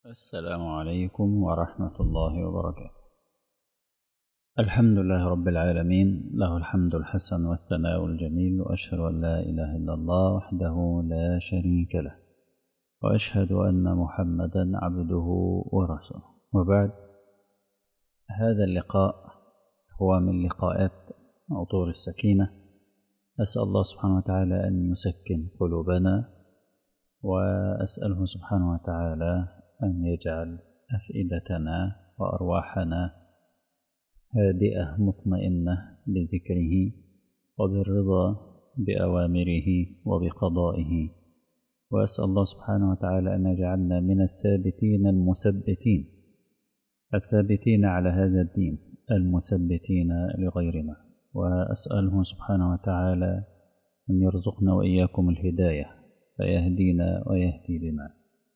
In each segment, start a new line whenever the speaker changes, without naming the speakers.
السلام عليكم ورحمة الله وبركاته الحمد لله رب العالمين له الحمد الحسن والثناء الجميل وأشهد أن لا إله إلا الله وحده لا شريك له وأشهد أن محمدا عبده ورسوله وبعد هذا اللقاء هو من لقاءات عطور السكينة أسأل الله سبحانه وتعالى أن يسكن قلوبنا وأسأله سبحانه وتعالى أن يجعل أفئدتنا وأرواحنا هادئة مطمئنة بذكره وبالرضا بأوامره وبقضائه وأسأل الله سبحانه وتعالى أن يجعلنا من الثابتين المثبتين الثابتين على هذا الدين المثبتين لغيرنا وأسأله سبحانه وتعالى أن يرزقنا وإياكم الهداية فيهدينا ويهدي بنا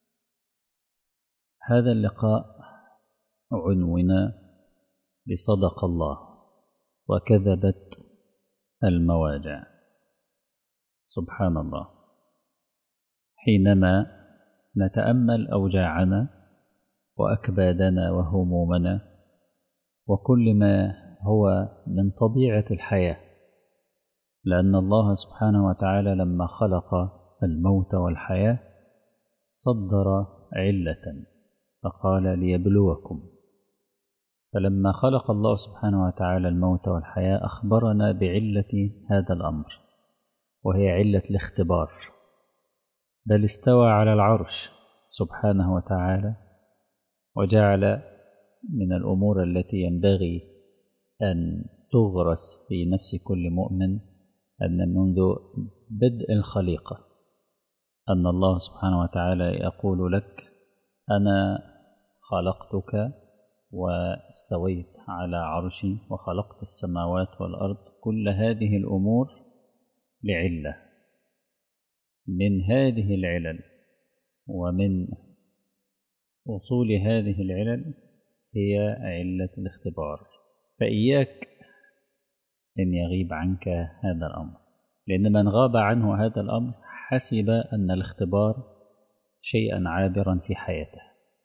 هذا اللقاء عنونا بصدق الله وكذبت المواجع سبحان الله حينما نتأمل أوجاعنا وأكبادنا وهمومنا وكل ما هو من طبيعة الحياة لأن الله سبحانه وتعالى لما خلق الموت والحياة صدر علة فقال ليبلوكم فلما خلق الله سبحانه وتعالى الموت والحياة أخبرنا بعلة هذا الأمر وهي علة الاختبار بل استوى على العرش سبحانه وتعالى وجعل من الأمور التي ينبغي أن تغرس في نفس كل مؤمن أن منذ بدء الخليقة أن الله سبحانه وتعالى يقول لك أنا خلقتك واستويت على عرشي وخلقت السماوات والأرض كل هذه الأمور لعلة من هذه العلل ومن أصول هذه العلل هي علة الاختبار فإياك أن يغيب عنك هذا الأمر لأن من غاب عنه هذا الأمر حسب أن الاختبار شيئا عابرا في حياته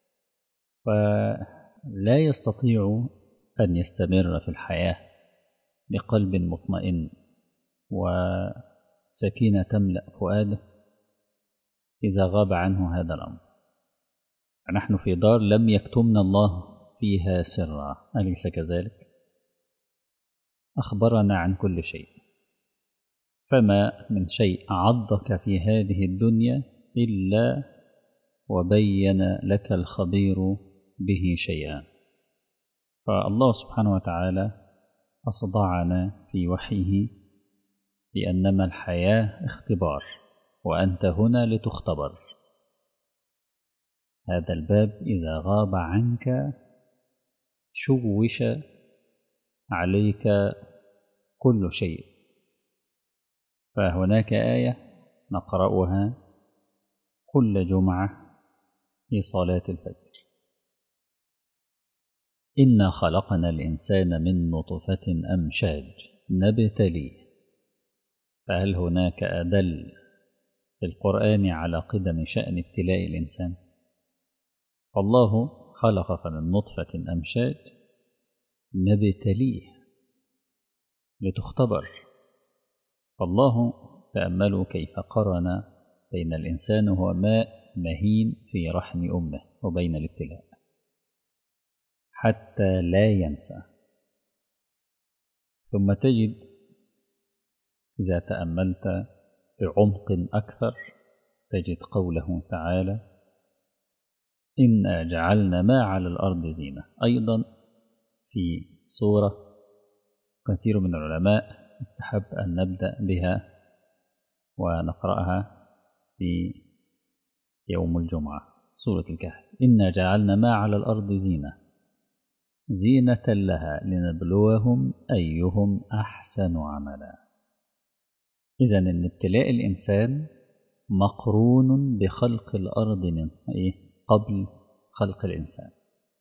فلا يستطيع أن يستمر في الحياة بقلب مطمئن وسكينة تملأ فؤاده إذا غاب عنه هذا الأمر نحن في دار لم يكتمنا الله فيها سرا أليس كذلك أخبرنا عن كل شيء فما من شيء عضك في هذه الدنيا إلا وبين لك الخبير به شيئا فالله سبحانه وتعالى أصدعنا في وحيه بأنما الحياة اختبار وأنت هنا لتختبر هذا الباب إذا غاب عنك شوش عليك كل شيء فهناك آية نقرأها كل جمعة في صلاة الفجر إنا خلقنا الإنسان من نطفة أمشاج نبتليه فهل هناك أدل في القرآن على قدم شأن ابتلاء الإنسان فالله خلقك من نطفة أمشاج نبتليه لتختبر فالله تأملوا كيف قرن بين الإنسان هو ماء مهين في رحم أمه وبين الابتلاء حتى لا ينسى ثم تجد إذا تأملت بعمق أكثر تجد قوله تعالى إنا جعلنا ما على الأرض زينة أيضا في سورة كثير من العلماء استحب أن نبدأ بها ونقرأها في يوم الجمعة سورة الكهف إنا جعلنا ما على الأرض زينة زينة لها لنبلوهم أيهم أحسن عملا إذا أن ابتلاء الإنسان مقرون بخلق الأرض من إيه؟ قبل خلق الإنسان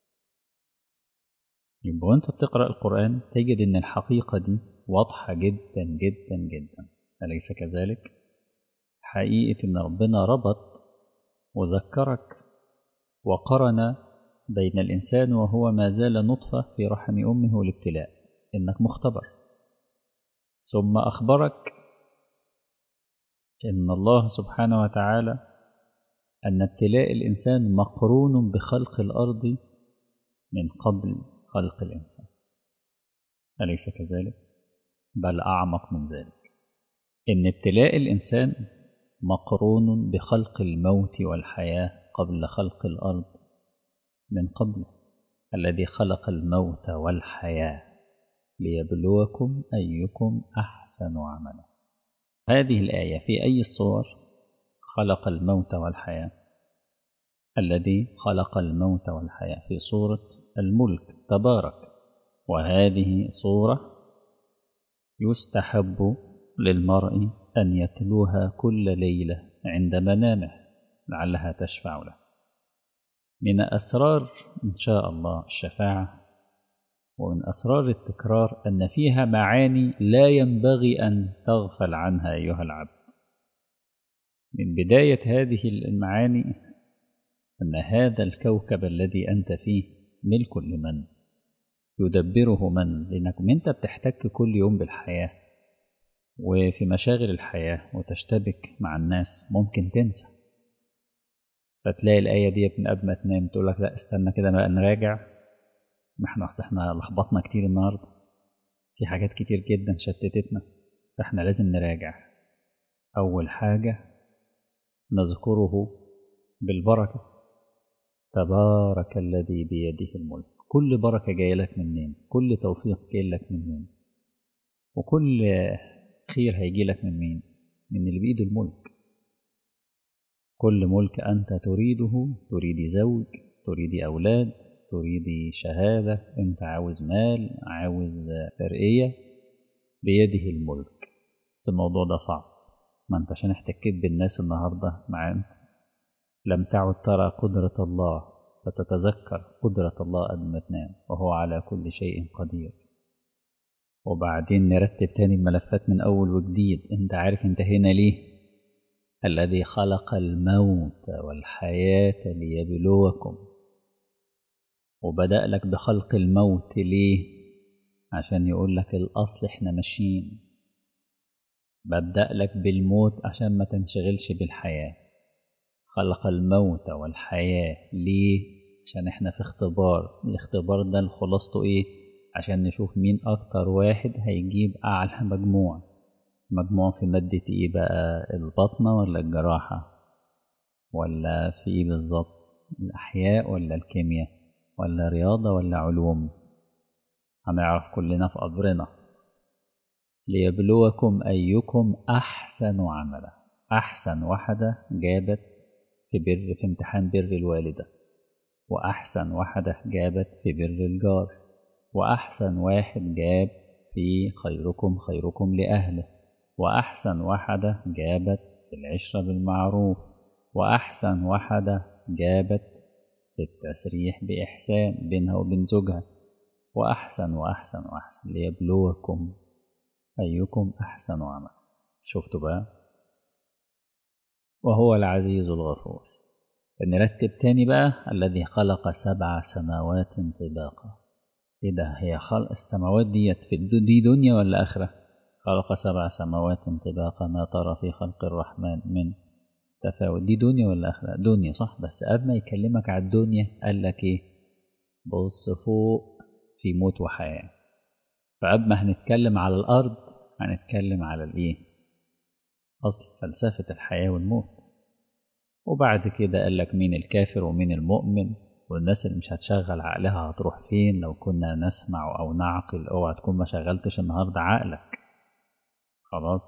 يبقى وانت بتقرأ القرآن تجد ان الحقيقة دي واضحة جدا جدا جدا أليس كذلك؟ حقيقة ان ربنا ربط وذكرك وقرن بين الإنسان وهو ما زال نطفة في رحم أمه الابتلاء إنك مختبر ثم أخبرك إن الله سبحانه وتعالى أن ابتلاء الإنسان مقرون بخلق الأرض من قبل خلق الإنسان أليس كذلك؟ بل أعمق من ذلك إن ابتلاء الإنسان مقرون بخلق الموت والحياة قبل خلق الأرض من قبل الذي خلق الموت والحياة ليبلوكم أيكم أحسن عملا هذه الآية في أي الصور خلق الموت والحياة الذي خلق الموت والحياة في صورة الملك تبارك وهذه صورة يستحب للمرء أن يتلوها كل ليلة عند منامه لعلها تشفع له من أسرار إن شاء الله الشفاعة ومن أسرار التكرار أن فيها معاني لا ينبغي أن تغفل عنها أيها العبد من بداية هذه المعاني أن هذا الكوكب الذي أنت فيه ملك لمن يدبره من لأنكم أنت بتحتك كل يوم بالحياة وفي مشاغل الحياة وتشتبك مع الناس ممكن تنسى فتلاقي الآية دي من قبل ما تنام تقول لك لا استنى كده بقى نراجع ما احنا اصل احنا لخبطنا كتير النهارده في حاجات كتير جدا شتتتنا فاحنا لازم نراجع أول حاجة نذكره بالبركة تبارك الذي بيده الملك كل بركة جاية لك منين كل توفيق جاي لك منين وكل خير هيجي لك من مين من اللي بإيده الملك كل ملك أنت تريده تريد زوج تريد أولاد تريد شهادة أنت عاوز مال عاوز ترقية بيده الملك بس الموضوع ده صعب ما انت عشان احتكيت بالناس النهاردة مع انت لم تعد ترى قدرة الله فتتذكر قدرة الله قبل ما تنام وهو على كل شيء قدير وبعدين نرتب تاني الملفات من أول وجديد انت عارف انت هنا ليه الذي خلق الموت والحياة ليبلوكم وبدأ لك بخلق الموت ليه عشان يقول لك الأصل احنا ماشيين ببدأ لك بالموت عشان ما تنشغلش بالحياة خلق الموت والحياة ليه عشان احنا في اختبار الاختبار ده خلاصته ايه عشان نشوف مين اكتر واحد هيجيب اعلى مجموع مجموع في مادة ايه بقى البطنة ولا الجراحة ولا في ايه بالظبط الاحياء ولا الكيمياء ولا رياضة ولا علوم هنعرف كلنا في قبرنا ليبلوكم أيكم أحسن عملا أحسن واحدة جابت في بر في امتحان بر الوالدة وأحسن واحدة جابت في بر الجار وأحسن واحد جاب في خيركم خيركم لأهله وأحسن واحدة جابت في العشرة بالمعروف وأحسن واحدة جابت في التسريح بإحسان بينها وبين زوجها وأحسن وأحسن وأحسن ليبلوكم أيكم أحسن عملا شفتوا بقى وهو العزيز الغفور نرتب تاني بقى الذي خلق سبع سماوات طباقا ايه ده هي خلق السماوات ديت في دي دنيا ولا آخرة خلق سبع سماوات طباقا ما ترى في خلق الرحمن من تفاوت دي دنيا ولا آخرة دنيا صح بس قبل ما يكلمك على الدنيا قال لك ايه بص فوق في موت وحياة فقبل ما هنتكلم على الأرض هنتكلم على الايه أصل فلسفة الحياة والموت وبعد كده قال لك مين الكافر ومين المؤمن والناس اللي مش هتشغل عقلها هتروح فين لو كنا نسمع أو نعقل اوعى تكون ما شغلتش النهاردة عقلك خلاص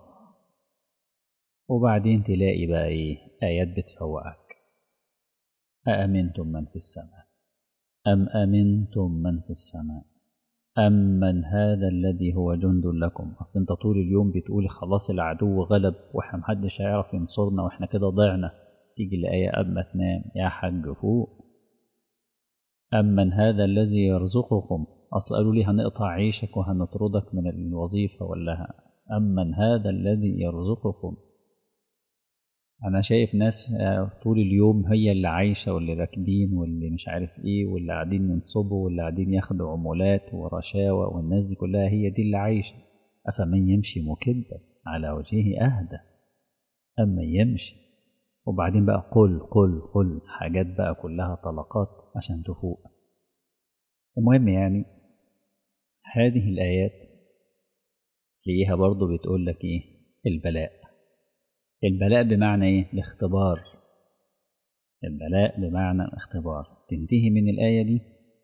وبعدين تلاقي بقى ايه آيات بتفوقك أأمنتم من في السماء أم أمنتم من في السماء أمن هذا الذي هو جند لكم أصل أنت طول اليوم بتقولي خلاص العدو غلب وإحنا محدش هيعرف ينصرنا وإحنا كده ضعنا تيجي الآية قبل ما تنام يا حاج فوق أمن هذا الذي يرزقكم أصل قالوا لي هنقطع عيشك وهنطردك من الوظيفة ولا أمن هذا الذي يرزقكم أنا شايف ناس طول اليوم هي اللي عايشة واللي راكبين واللي مش عارف إيه واللي قاعدين ينصبوا واللي قاعدين ياخدوا عمولات ورشاوى والناس دي كلها هي دي اللي عايشة أفمن يمشي مكبا على وجهه أهدى أما يمشي وبعدين بقى قل قل قل حاجات بقى كلها طلقات عشان تفوق المهم يعني هذه الآيات تلاقيها برضه بتقول لك إيه البلاء البلاء بمعنى إيه الاختبار البلاء بمعنى الاختبار تنتهي من الآية دي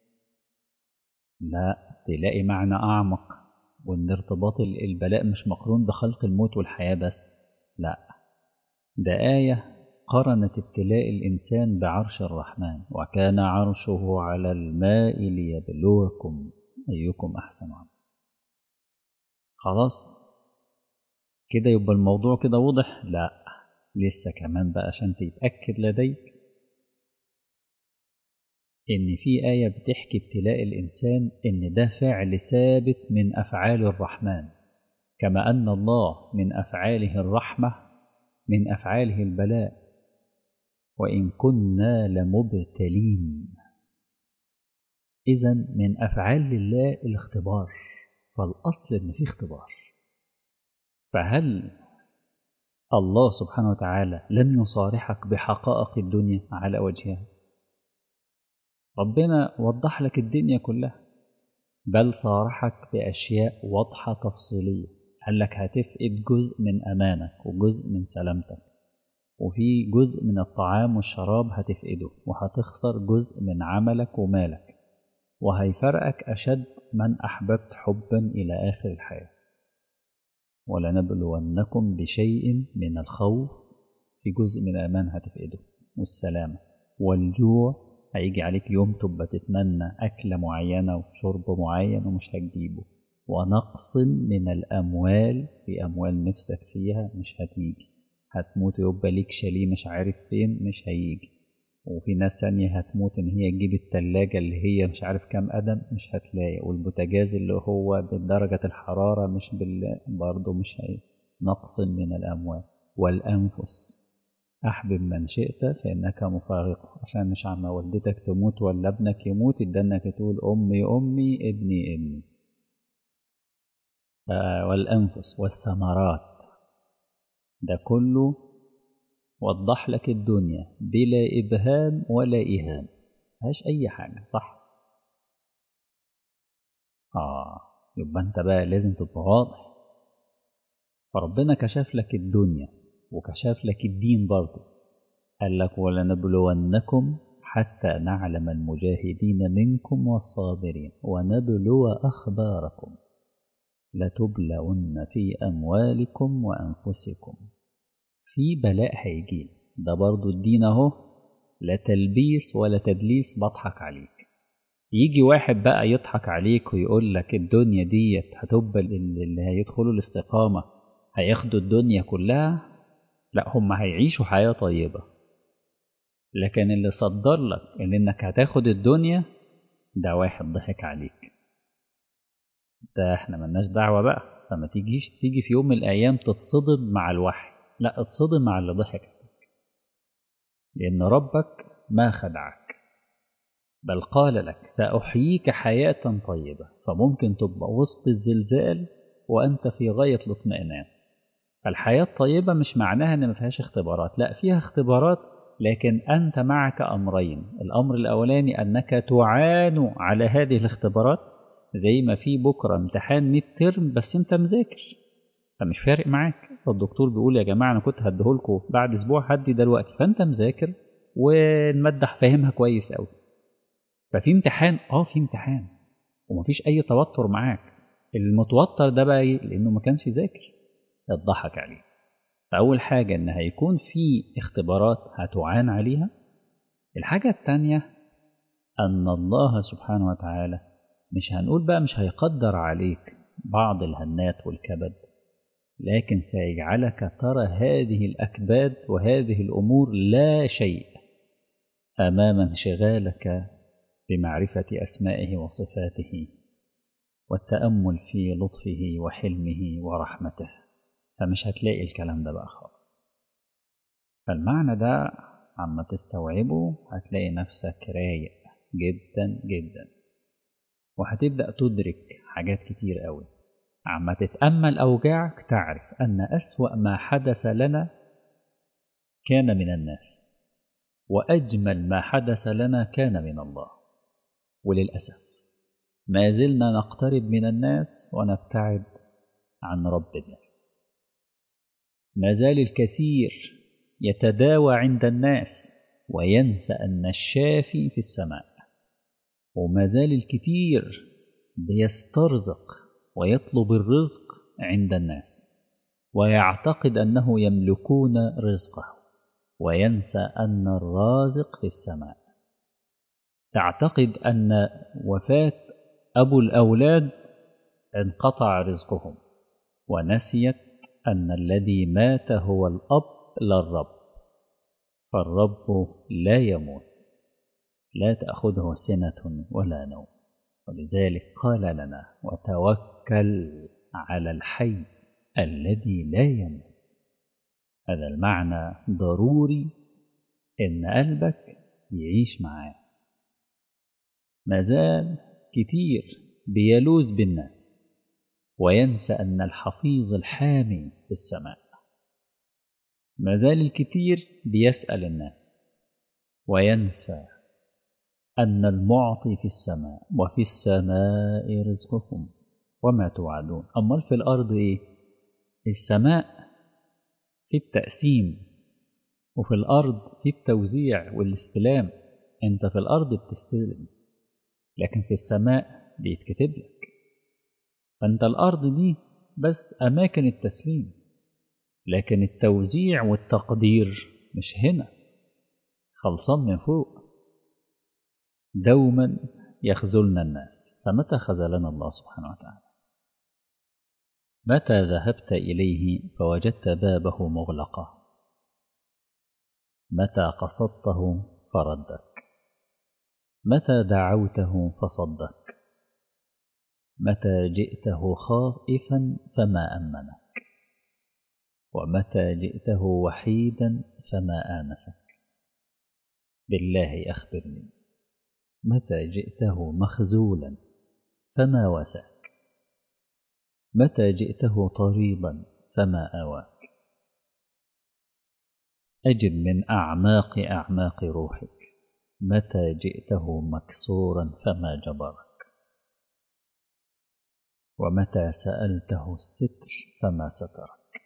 لا تلاقي معنى أعمق وإن ارتباط البلاء مش مقرون بخلق الموت والحياة بس لا ده آية قرنت ابتلاء الإنسان بعرش الرحمن وكان عرشه على الماء ليبلوكم أيكم أحسن عمل خلاص كده يبقى الموضوع كده واضح لا لسه كمان بقى عشان تتأكد لديك إن في آية بتحكي ابتلاء الإنسان إن ده فعل ثابت من أفعال الرحمن كما أن الله من أفعاله الرحمة من أفعاله البلاء وإن كنا لمبتلين إذا من أفعال الله الاختبار فالأصل إن في اختبار فهل الله سبحانه وتعالى لم يصارحك بحقائق الدنيا على وجهها ربنا وضح لك الدنيا كلها بل صارحك بأشياء واضحة تفصيلية قال لك هتفقد جزء من أمانك وجزء من سلامتك وفي جزء من الطعام والشراب هتفقده وهتخسر جزء من عملك ومالك وهيفرقك أشد من أحببت حبا إلى آخر الحياة ولنبلونكم بشيء من الخوف في جزء من الأمان هتفقده والسلامة والجوع هيجي عليك يوم تبقى تتمنى أكلة معينة وشرب معين ومش هتجيبه ونقص من الأموال في أموال نفسك فيها مش هتيجي هتموت يبقى ليك شاليه مش عارف فين مش هيجي وفي ناس تانية هتموت إن هي تجيب التلاجة اللي هي مش عارف كام قدم مش هتلاقي والبوتاجاز اللي هو بدرجة الحرارة مش بال برضه مش هي نقص من الأموال والأنفس أحبب من شئت فإنك مفارقه عشان مش عما والدتك تموت ولا ابنك يموت إدانك تقول أمي أمي ابني ابني آه والأنفس والثمرات ده كله وضح لك الدنيا بلا إبهام ولا إيهام مفيهاش أي حاجة صح آه يبقى أنت بقى لازم تبقى واضح فربنا كشف لك الدنيا وكشف لك الدين برضه قال لك ولنبلونكم حتى نعلم المجاهدين منكم والصابرين ونبلو أخباركم لتبلون في أموالكم وأنفسكم في بلاء هيجي ده برضو الدين اهو لا تلبيس ولا تدليس بضحك عليك يجي واحد بقى يضحك عليك ويقول لك الدنيا ديت هتبقى اللي هيدخلوا الاستقامة هياخدوا الدنيا كلها لا هم هيعيشوا حياة طيبة لكن اللي صدر لك ان انك هتاخد الدنيا ده واحد ضحك عليك ده احنا ملناش دعوة بقى فما تيجيش تيجي في يوم من الايام تتصدم مع الوحي لا اتصدم مع اللي ضحك عليك لأن ربك ما خدعك بل قال لك سأحييك حياة طيبة فممكن تبقى وسط الزلزال وأنت في غاية الاطمئنان فالحياة الطيبة مش معناها أن ما فيهاش اختبارات لا فيها اختبارات لكن أنت معك أمرين الأمر الأولاني أنك تعان على هذه الاختبارات زي ما في بكرة امتحان ميد ترم بس أنت مذاكر فمش فارق معاك فالدكتور بيقول يا جماعة أنا كنت هديهولكوا بعد أسبوع هدي دلوقتي فأنت مذاكر والمادة فاهمها كويس أوي ففي امتحان اه في امتحان ومفيش أي توتر معاك المتوتر ده بقى ايه؟ لأنه ما كانش يذاكر اتضحك عليه فأول حاجة إن هيكون في اختبارات هتعان عليها الحاجة التانية أن الله سبحانه وتعالى مش هنقول بقى مش هيقدر عليك بعض الهنات والكبد لكن سيجعلك ترى هذه الأكباد وهذه الأمور لا شيء أمام انشغالك بمعرفة أسمائه وصفاته والتأمل في لطفه وحلمه ورحمته فمش هتلاقي الكلام ده بقى خالص فالمعنى ده عما تستوعبه هتلاقي نفسك رايق جدا جدا وهتبدأ تدرك حاجات كتير قوي عما تتأمل أوجاعك تعرف أن أسوأ ما حدث لنا كان من الناس وأجمل ما حدث لنا كان من الله وللأسف ما زلنا نقترب من الناس ونبتعد عن رب الناس ما زال الكثير يتداوى عند الناس وينسى أن الشافي في السماء وما زال الكثير بيسترزق ويطلب الرزق عند الناس ويعتقد أنه يملكون رزقه وينسى أن الرازق في السماء تعتقد أن وفاة أبو الأولاد انقطع رزقهم ونسيت أن الذي مات هو الأب لا الرب فالرب لا يموت لا تأخذه سنة ولا نوم ولذلك قال لنا وتوكل على الحي الذي لا يموت هذا المعنى ضروري إن قلبك يعيش معاه مازال كتير بيلوذ بالناس وينسى أن الحفيظ الحامي في السماء مازال الكتير بيسأل الناس وينسى أن المعطي في السماء وفي السماء رزقكم وما توعدون أمال في الأرض إيه؟ السماء في التقسيم وفي الأرض في التوزيع والاستلام أنت في الأرض بتستلم لكن في السماء بيتكتب لك فأنت الأرض دي بس أماكن التسليم لكن التوزيع والتقدير مش هنا خلصان من فوق دوما يخذلنا الناس فمتى خذلنا الله سبحانه وتعالى متى ذهبت إليه فوجدت بابه مغلقا متى قصدته فردك متى دعوته فصدك متى جئته خائفا فما أمنك ومتى جئته وحيدا فما آنسك بالله أخبرني متى جئته مخذولا فما وساك متى جئته طريضا فما آواك أجب من أعماق أعماق روحك متى جئته مكسورا فما جبرك ومتى سألته الستر فما سترك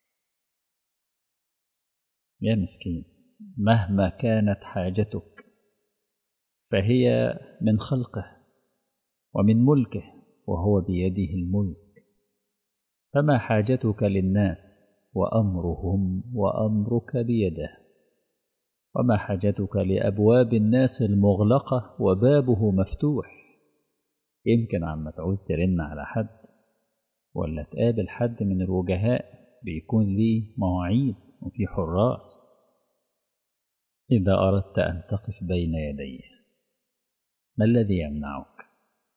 يا مسكين مهما كانت حاجتك فهي من خلقه ومن ملكه وهو بيده الملك فما حاجتك للناس وأمرهم وأمرك بيده وما حاجتك لأبواب الناس المغلقة وبابه مفتوح يمكن عما تعوز ترن على حد ولا تقابل حد من الوجهاء بيكون ليه مواعيد وفي حراس إذا أردت أن تقف بين يديه ما الذي يمنعك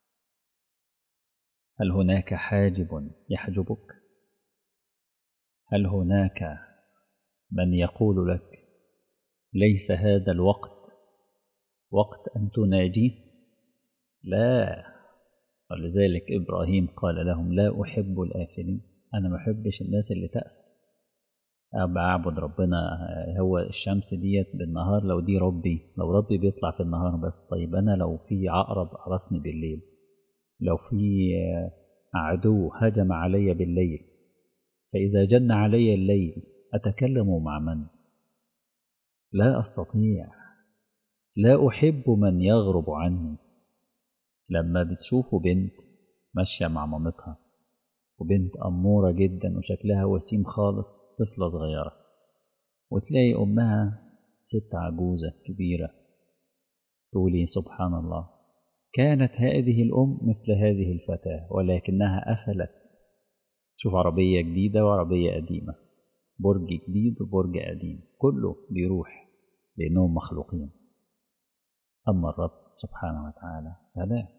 هل هناك حاجب يحجبك هل هناك من يقول لك ليس هذا الوقت وقت أن تناجيه لا ولذلك إبراهيم قال لهم لا أحب الآفلين أنا ما أحبش الناس اللي تأفل بعبد ربنا هو الشمس ديت بالنهار لو دي ربي لو ربي بيطلع في النهار بس طيب أنا لو في عقرب قرصني بالليل لو في عدو هجم علي بالليل فإذا جن علي الليل أتكلم مع من لا أستطيع لا أحب من يغرب عني لما بتشوفوا بنت ماشية مع مامتها وبنت أمورة جدا وشكلها وسيم خالص طفلة صغيرة وتلاقي أمها ست عجوزة كبيرة تقولي سبحان الله كانت هذه الأم مثل هذه الفتاة ولكنها أفلت شوف عربية جديدة وعربية قديمة برج جديد وبرج قديم كله بيروح لأنهم مخلوقين أما الرب سبحانه وتعالى فلا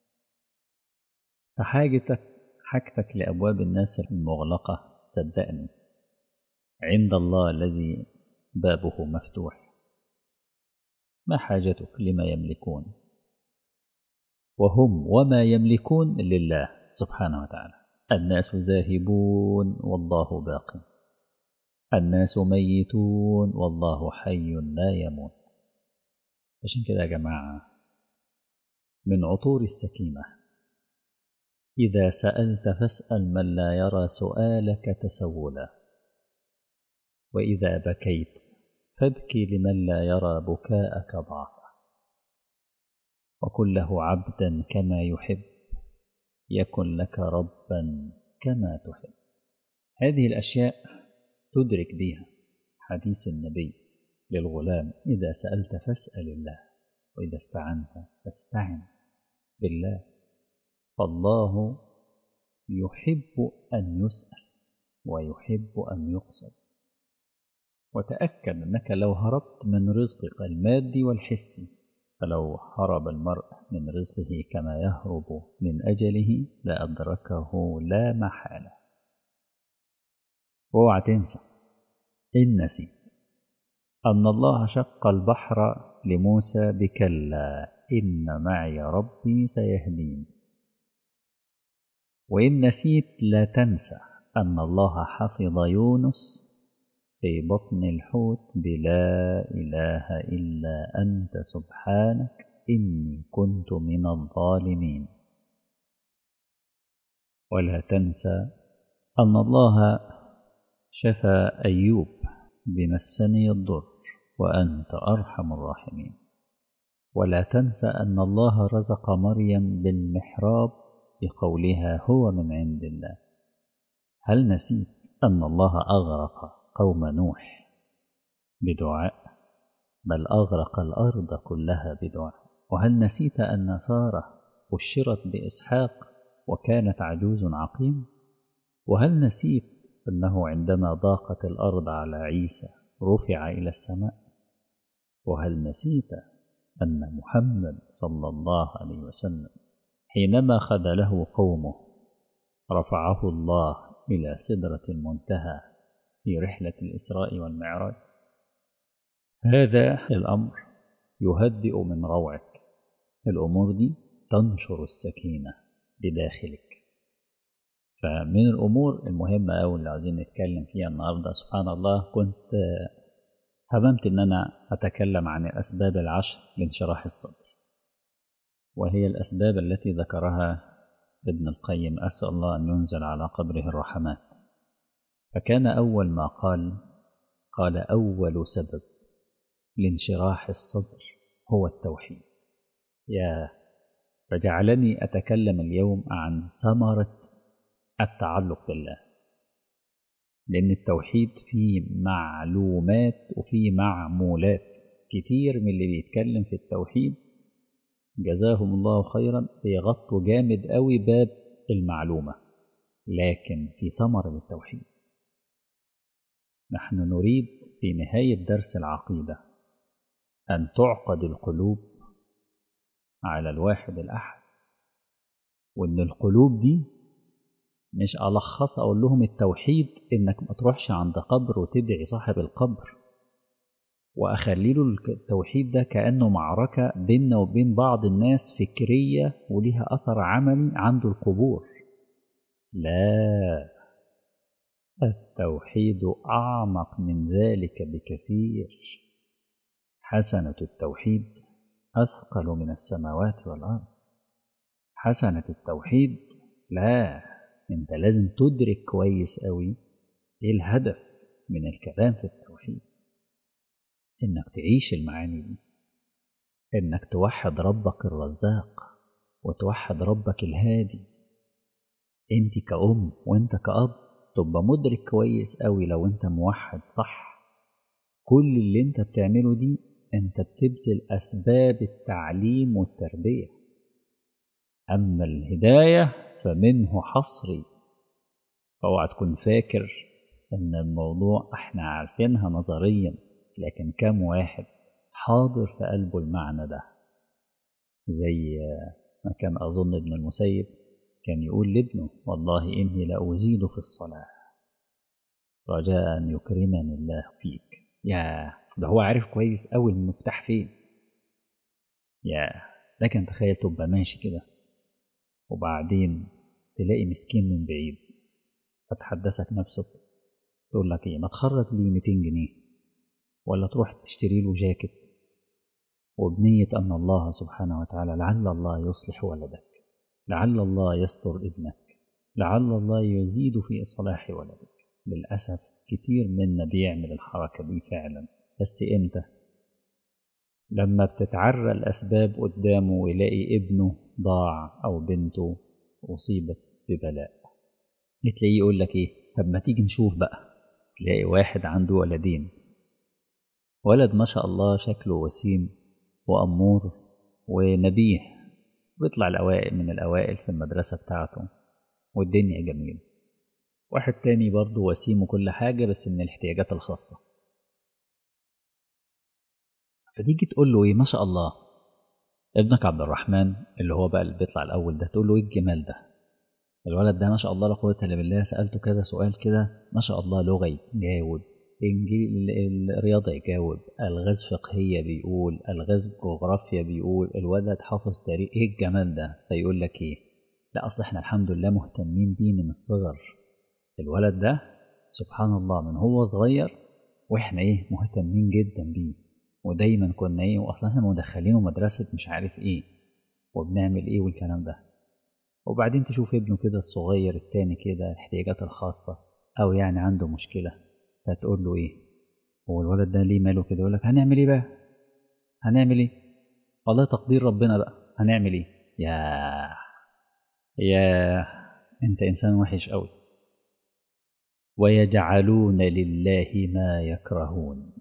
فحاجتك حاجتك لأبواب الناس المغلقة صدقني عند الله الذي بابه مفتوح ما حاجتك لما يملكون وهم وما يملكون لله سبحانه وتعالى الناس ذاهبون والله باق الناس ميتون والله حي لا يموت عشان كده يا جماعة من عطور السكينة إذا سألت فاسأل من لا يرى سؤالك تسولا وإذا بكيت فابكي لمن لا يرى بكاءك ضعفا وكن له عبدا كما يحب يكن لك ربا كما تحب هذه الأشياء تدرك بها حديث النبي للغلام إذا سألت فاسأل الله وإذا استعنت فاستعن بالله فالله يحب أن يسأل ويحب أن يقصد وتأكد أنك لو هربت من رزقك المادي والحسي فلو هرب المرء من رزقه كما يهرب من أجله لأدركه لا محالة واوعى تنسى إن نسيت أن الله شق البحر لموسى بكلا إن معي ربي سيهدين وإن نسيت لا تنسى أن الله حفظ يونس في بطن الحوت بلا إله إلا أنت سبحانك إني كنت من الظالمين ولا تنسى أن الله شفى أيوب بمسني الضر وأنت أرحم الراحمين ولا تنسى أن الله رزق مريم بالمحراب بقولها هو من عند الله هل نسيت أن الله أغرق قوم نوح بدعاء بل أغرق الأرض كلها بدعاء وهل نسيت أن سارة بشرت بإسحاق وكانت عجوز عقيم وهل نسيت أنه عندما ضاقت الأرض على عيسى رفع إلى السماء وهل نسيت أن محمد صلى الله عليه وسلم حينما خذله قومه رفعه الله إلى سدرة المنتهى في رحلة الإسراء والمعراج هذا الأمر يهدئ من روعك الأمور دي تنشر السكينة بداخلك فمن الأمور المهمة أوي اللي عايزين نتكلم فيها النهاردة سبحان الله كنت هممت إن أنا أتكلم عن الأسباب العشر لانشراح الصدر وهي الأسباب التي ذكرها ابن القيم أسأل الله أن ينزل على قبره الرحمات فكان أول ما قال قال أول سبب لانشراح الصدر هو التوحيد يا فجعلني أتكلم اليوم عن ثمرة التعلق بالله لأن التوحيد فيه معلومات وفيه معمولات كتير من اللي بيتكلم في التوحيد جزاهم الله خيرا بيغطوا جامد قوي باب المعلومة لكن في ثمرة للتوحيد نحن نريد في نهاية درس العقيدة أن تعقد القلوب على الواحد الأحد وإن القلوب دي مش ألخص أقول لهم التوحيد إنك ما تروحش عند قبر وتدعي صاحب القبر وأخلي له التوحيد ده كأنه معركة بيننا وبين بعض الناس فكرية وليها أثر عملي عند القبور لا التوحيد أعمق من ذلك بكثير حسنة التوحيد أثقل من السماوات والأرض حسنة التوحيد لا انت لازم تدرك كويس قوي ايه الهدف من الكلام في التوحيد انك تعيش المعاني دي انك توحد ربك الرزاق وتوحد ربك الهادي انت كأم وانت كأب تبقى مدرك كويس قوي لو انت موحد صح كل اللي انت بتعمله دي انت بتبذل اسباب التعليم والتربيه اما الهدايه فمنه حصري اوعى تكون فاكر ان الموضوع احنا عارفينها نظريا لكن كم واحد حاضر في قلبه المعنى ده زي ما كان اظن ابن المسيب كان يقول لابنه والله اني لازيد في الصلاه رجاء ان يكرمني الله فيك يا ده هو عارف كويس أوي المفتاح فين يا لكن تخيل تبقى ماشي كده وبعدين تلاقي مسكين من بعيد فتحدثك نفسك تقول لك ايه ما تخرج لي 200 جنيه ولا تروح تشتري له جاكيت وبنية أن الله سبحانه وتعالى لعل الله يصلح ولدك لعل الله يستر ابنك لعل الله يزيد في إصلاح ولدك للأسف كتير منا بيعمل الحركة دي فعلا بس إمتى لما بتتعرى الأسباب قدامه ويلاقي ابنه ضاع أو بنته أصيبت ببلاء تلاقيه يقول لك إيه طب ما تيجي نشوف بقى تلاقي واحد عنده ولدين ولد ما شاء الله شكله وسيم وأمور ونبيه بيطلع الأوائل من الأوائل في المدرسة بتاعته والدنيا جميلة واحد تاني برضه وسيم وكل حاجة بس من الاحتياجات الخاصة فتيجي تقول له ايه ما شاء الله ابنك عبد الرحمن اللي هو بقى اللي بيطلع الأول ده تقول له ايه الجمال ده الولد ده ما شاء الله لا قوة إلا بالله سألته كذا سؤال كده ما شاء الله لغة يجاوب إنجيل الرياضة يجاوب الغاز فقهية بيقول الغاز جغرافيا بيقول الولد حافظ تاريخ ايه الجمال ده فيقول لك ايه لا اصل احنا الحمد لله مهتمين بيه من الصغر الولد ده سبحان الله من هو صغير واحنا ايه مهتمين جدا بيه ودايما كنا ايه واصلا احنا مدخلينه مدرسة مش عارف ايه وبنعمل ايه والكلام ده وبعدين تشوف ابنه كده الصغير التاني كده الاحتياجات الخاصة او يعني عنده مشكلة فتقول له ايه هو الولد ده ليه ماله كده يقول لك هنعمل ايه بقى هنعمل ايه والله تقدير ربنا بقى هنعمل ايه يا يا انت انسان وحش قوي ويجعلون لله ما يكرهون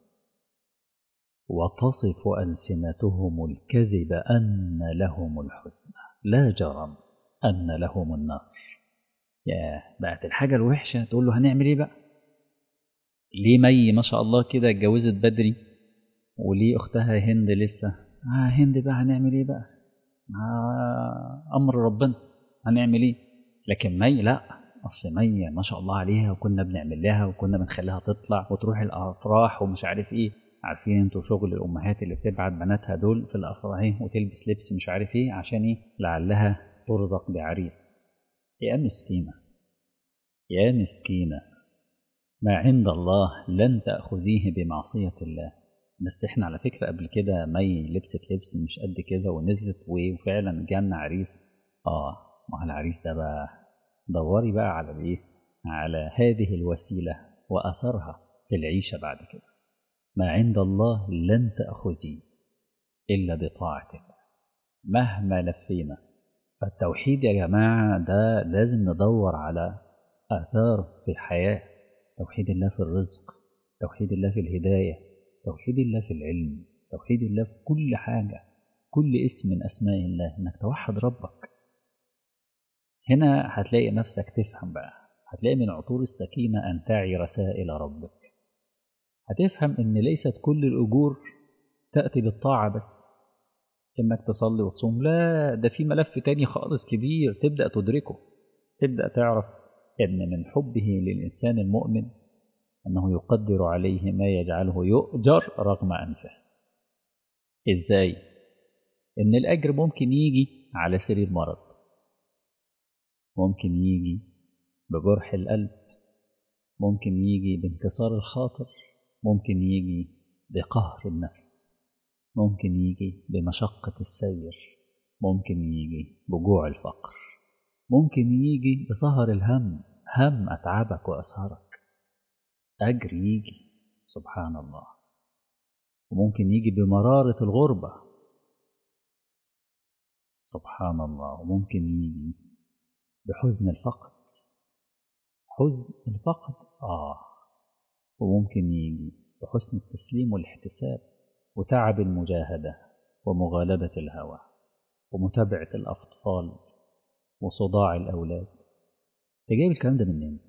وتصف ألسنتهم الكذب أن لهم الحسنى لا جرم أن لهم النار يا بقت الحاجة الوحشة تقول له هنعمل ايه بقى ليه مي ما شاء الله كده اتجوزت بدري وليه اختها هند لسه اه هند بقى هنعمل ايه بقى آه امر ربنا هنعمل ايه لكن مي لا اصل مي ما شاء الله عليها وكنا بنعمل لها وكنا بنخليها تطلع وتروح الافراح ومش عارف ايه عارفين انتوا شغل الامهات اللي بتبعت بناتها دول في الافراح وتلبس لبس مش عارف ايه عشان ايه لعلها ترزق بعريس يا مسكينه يا مسكينه ما عند الله لن تأخذيه بمعصية الله بس احنا على فكرة قبل كده مي لبست لبس مش قد كده ونزلت وفعلا جالنا عريس اه ما العريس ده بقى دوري بقى على الايه على هذه الوسيلة وأثرها في العيشة بعد كده ما عند الله لن تأخذي إلا بطاعة الله مهما لفينا فالتوحيد يا جماعة ده لازم ندور على آثار في الحياة توحيد الله في الرزق توحيد الله في الهداية توحيد الله في العلم توحيد الله في كل حاجة كل اسم من أسماء الله إنك توحد ربك هنا هتلاقي نفسك تفهم بقى هتلاقي من عطور السكينة أن تعي رسائل ربك هتفهم إن ليست كل الأجور تأتي بالطاعة بس إنك تصلي وتصوم لا ده في ملف تاني خالص كبير تبدأ تدركه تبدأ تعرف إن من حبه للإنسان المؤمن أنه يقدر عليه ما يجعله يؤجر رغم أنفه إزاي؟ إن الأجر ممكن يجي على سرير مرض ممكن يجي بجرح القلب ممكن يجي بانكسار الخاطر ممكن يجي بقهر النفس ممكن يجي بمشقة السير ممكن يجي بجوع الفقر ممكن يجي بسهر الهم هم أتعبك وأسهرك أجر يجي سبحان الله وممكن يجي بمرارة الغربة سبحان الله وممكن يجي بحزن الفقد حزن الفقد آه وممكن يجي بحسن التسليم والاحتساب وتعب المجاهدة ومغالبة الهوى ومتابعة الأطفال وصداع الأولاد تجيب الكلام ده منين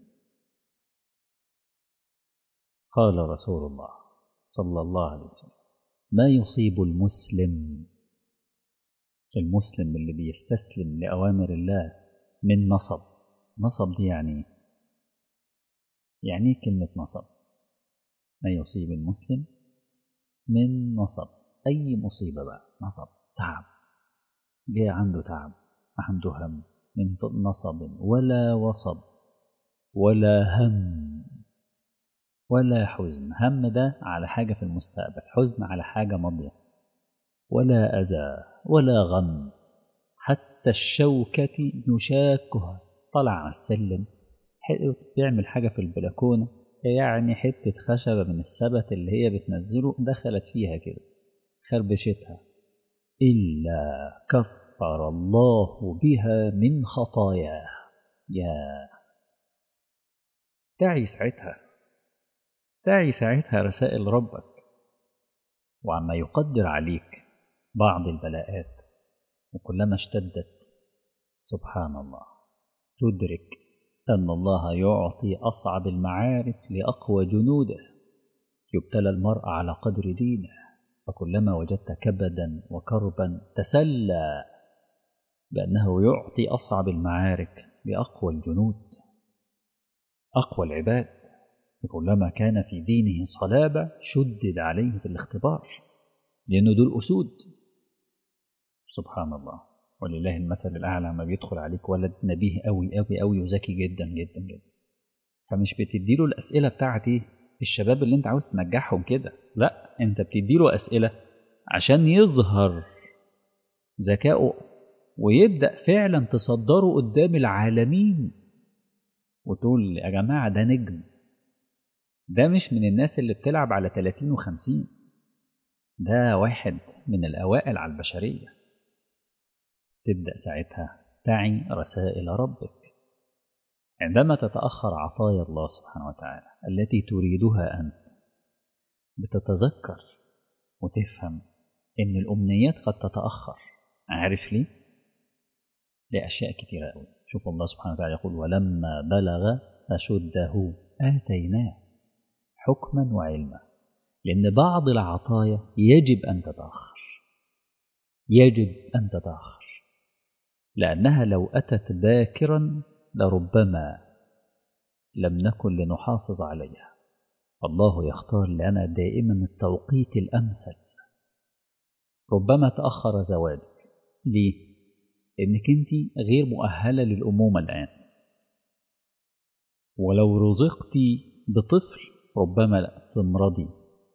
قال رسول الله صلى الله عليه وسلم ما يصيب المسلم المسلم اللي بيستسلم لأوامر الله من نصب نصب دي يعني يعني كلمة نصب ما يصيب المسلم من نصب أي مصيبة بقى نصب تعب جاء عنده تعب عنده هم من نصب ولا وصب ولا هم ولا حزن هم ده على حاجة في المستقبل حزن على حاجة ماضية ولا أذى ولا غم حتى الشوكة نشاكها طلع على السلم بيعمل حاجة في البلكونة يعني حتة خشبة من السبت اللي هي بتنزله دخلت فيها كده خربشتها إلا كفر الله بها من خطاياه يا تعي ساعتها تعي ساعتها رسائل ربك وعما يقدر عليك بعض البلاءات وكلما اشتدت سبحان الله تدرك أن الله يعطي أصعب المعارف لأقوى جنوده يبتلى المرء على قدر دينه فكلما وجدت كبدا وكربا تسلى بأنه يعطي أصعب المعارك لأقوى الجنود أقوى العباد كلما كان في دينه صلابة شدد عليه في الاختبار لأنه دول أسود سبحان الله ولله المثل الأعلى ما بيدخل عليك ولد نبيه أوي أوي أوي وذكي جدا جدا جدا فمش بتديله الأسئلة بتاعتي الشباب اللي انت عاوز تنجحهم كده لا انت بتديله أسئلة عشان يظهر ذكائه ويبدأ فعلا تصدره قدام العالمين وتقول يا جماعة ده نجم ده مش من الناس اللي بتلعب على 30 و50 ده واحد من الأوائل على البشرية تبدأ ساعتها تعي رسائل ربك عندما تتأخر عطايا الله سبحانه وتعالى التي تريدها أنت بتتذكر وتفهم إن الأمنيات قد تتأخر عارف ليه؟ لأشياء كثيرة أوي شوف الله سبحانه وتعالى يقول ولما بلغ أشده آتيناه حكما وعلما لأن بعض العطايا يجب أن تتأخر يجب أن تتأخر لأنها لو أتت باكرا لربما لم نكن لنحافظ عليها الله يختار لنا دائما التوقيت الأمثل ربما تأخر زواجك ليه؟ لأنك أنت غير مؤهلة للأمومة الآن ولو رزقت بطفل ربما تمرضي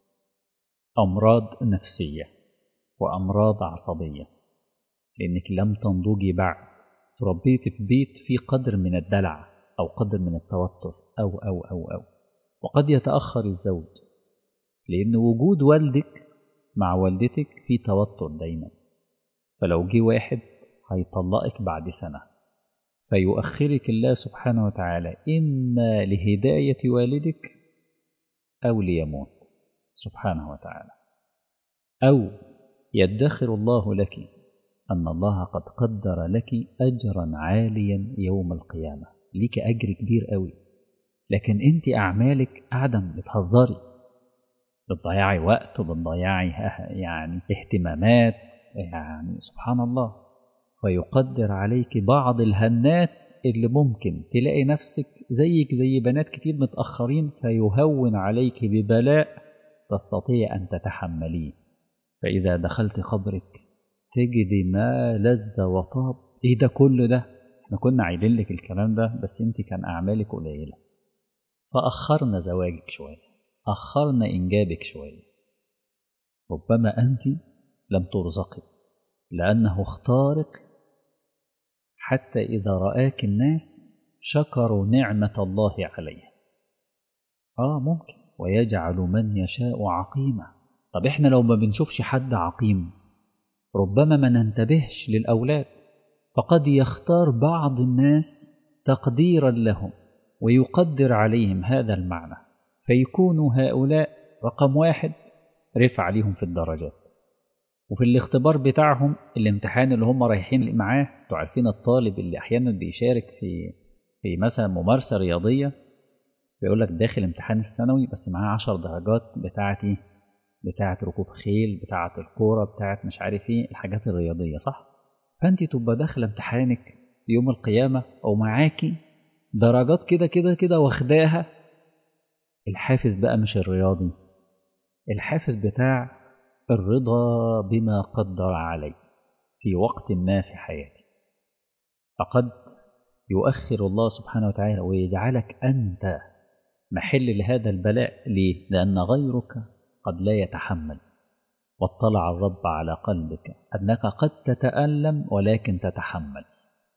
أمراض نفسية وأمراض عصبية لأنك لم تنضجي بعد تربيت في بيت فيه قدر من الدلع أو قدر من التوتر أو أو أو أو وقد يتأخر الزوج لأن وجود والدك مع والدتك في توتر دايما فلو جه واحد هيطلقك بعد سنة فيؤخرك الله سبحانه وتعالى إما لهداية والدك أو ليموت سبحانه وتعالى أو يدخر الله لك أن الله قد قدر لك أجرا عاليا يوم القيامة ليك أجر كبير قوي لكن أنت أعمالك قاعدة بتهزري بتضيعي وقت وبتضيعي يعني اهتمامات يعني سبحان الله فيقدر عليك بعض الهنات اللي ممكن تلاقي نفسك زيك زي بنات كتير متأخرين فيهون عليك ببلاء تستطيع أن تتحمليه فإذا دخلت قبرك تجدي ما لذ وطاب ايه ده كل ده احنا كنا عايلين لك الكلام ده بس انت كان اعمالك قليله فاخرنا زواجك شويه اخرنا انجابك شويه ربما انت لم ترزقي لانه اختارك حتى اذا راك الناس شكروا نعمه الله عليه اه ممكن ويجعل من يشاء عقيما طب احنا لو ما بنشوفش حد عقيم ربما ما ننتبهش للأولاد فقد يختار بعض الناس تقديرا لهم ويقدر عليهم هذا المعنى فيكونوا هؤلاء رقم واحد رفع عليهم في الدرجات وفي الاختبار بتاعهم الامتحان اللي هم رايحين معاه انتوا عارفين الطالب اللي احيانا بيشارك في في مثلا ممارسه رياضيه بيقول لك داخل امتحان الثانوي بس معاه 10 درجات بتاعتي بتاعة ركوب خيل بتاعة الكورة بتاعة مش عارف ايه الحاجات الرياضية صح؟ فانت تبقى داخلة امتحانك يوم القيامة او معاكي درجات كده كده كده واخداها الحافز بقى مش الرياضي الحافز بتاع الرضا بما قدر علي في وقت ما في حياتي فقد يؤخر الله سبحانه وتعالى ويجعلك أنت محل لهذا البلاء ليه؟ لأن غيرك قد لا يتحمل واطلع الرب على قلبك أنك قد تتألم ولكن تتحمل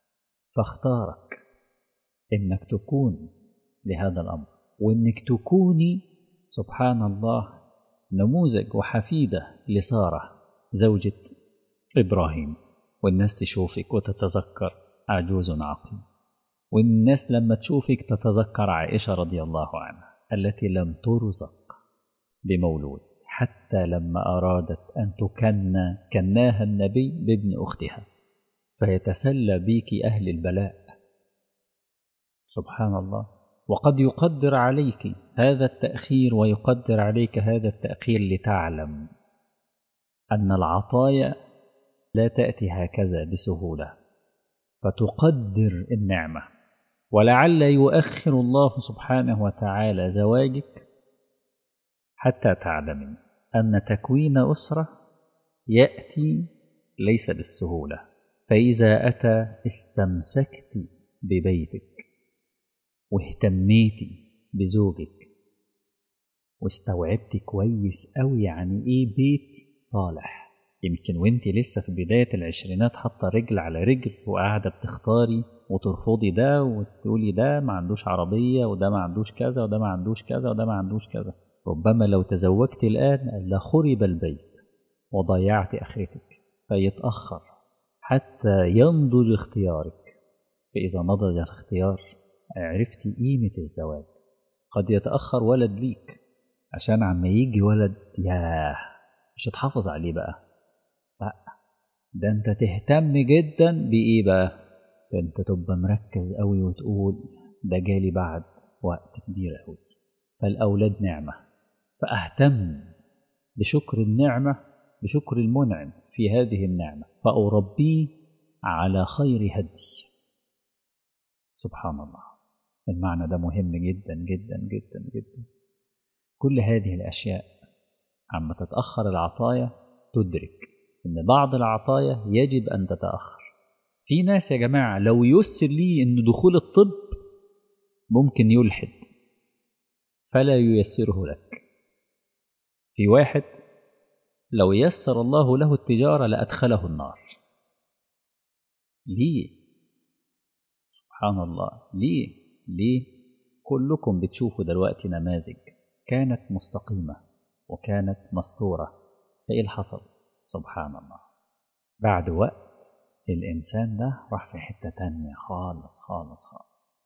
فاختارك إنك تكون لهذا الأمر وإنك تكوني سبحان الله نموذج وحفيدة لسارة زوجة إبراهيم والناس تشوفك وتتذكر عجوز عقيم والناس لما تشوفك تتذكر عائشة رضي الله عنها التي لم ترزق بمولود حتى لما أرادت أن تكنى كناها النبي بابن أختها فيتسلى بك أهل البلاء سبحان الله وقد يقدر عليك هذا التأخير ويقدر عليك هذا التأخير لتعلم أن العطايا لا تأتي هكذا بسهولة فتقدر النعمة ولعل يؤخر الله سبحانه وتعالى زواجك حتى تعلمي أن تكوين أسرة يأتي ليس بالسهولة فإذا أتى استمسكت ببيتك واهتميتي بزوجك واستوعبت كويس أوي يعني إيه بيت صالح يمكن وانت لسه في بداية العشرينات حاطة رجل على رجل وقاعدة بتختاري وترفضي ده وتقولي ده ما عندوش عربية وده ما عندوش كذا وده ما عندوش كذا وده ما عندوش كذا ربما لو تزوجت الآن لخرب البيت وضيعت آخرتك فيتأخر حتى ينضج اختيارك فإذا نضج الاختيار عرفت قيمة الزواج قد يتأخر ولد ليك عشان عما يجي ولد ياه مش هتحافظ عليه بقى لا ده انت تهتم جدا بإيه بقى ده انت تبقى مركز قوي وتقول ده جالي بعد وقت كبير قوي فالأولاد نعمة فأهتم بشكر النعمة بشكر المنعم في هذه النعمة فأربيه على خير هدي سبحان الله المعنى ده مهم جدا جدا جدا جدا كل هذه الأشياء عما تتأخر العطايا تدرك إن بعض العطايا يجب أن تتأخر في ناس يا جماعة لو يسر لي أن دخول الطب ممكن يلحد فلا ييسره لك في واحد لو يسر الله له التجارة لأدخله النار ليه سبحان الله ليه ليه كلكم بتشوفوا دلوقتي نماذج كانت مستقيمة وكانت مستورة فإيه اللي حصل سبحان الله بعد وقت الإنسان ده راح في حتة تانية خالص خالص خالص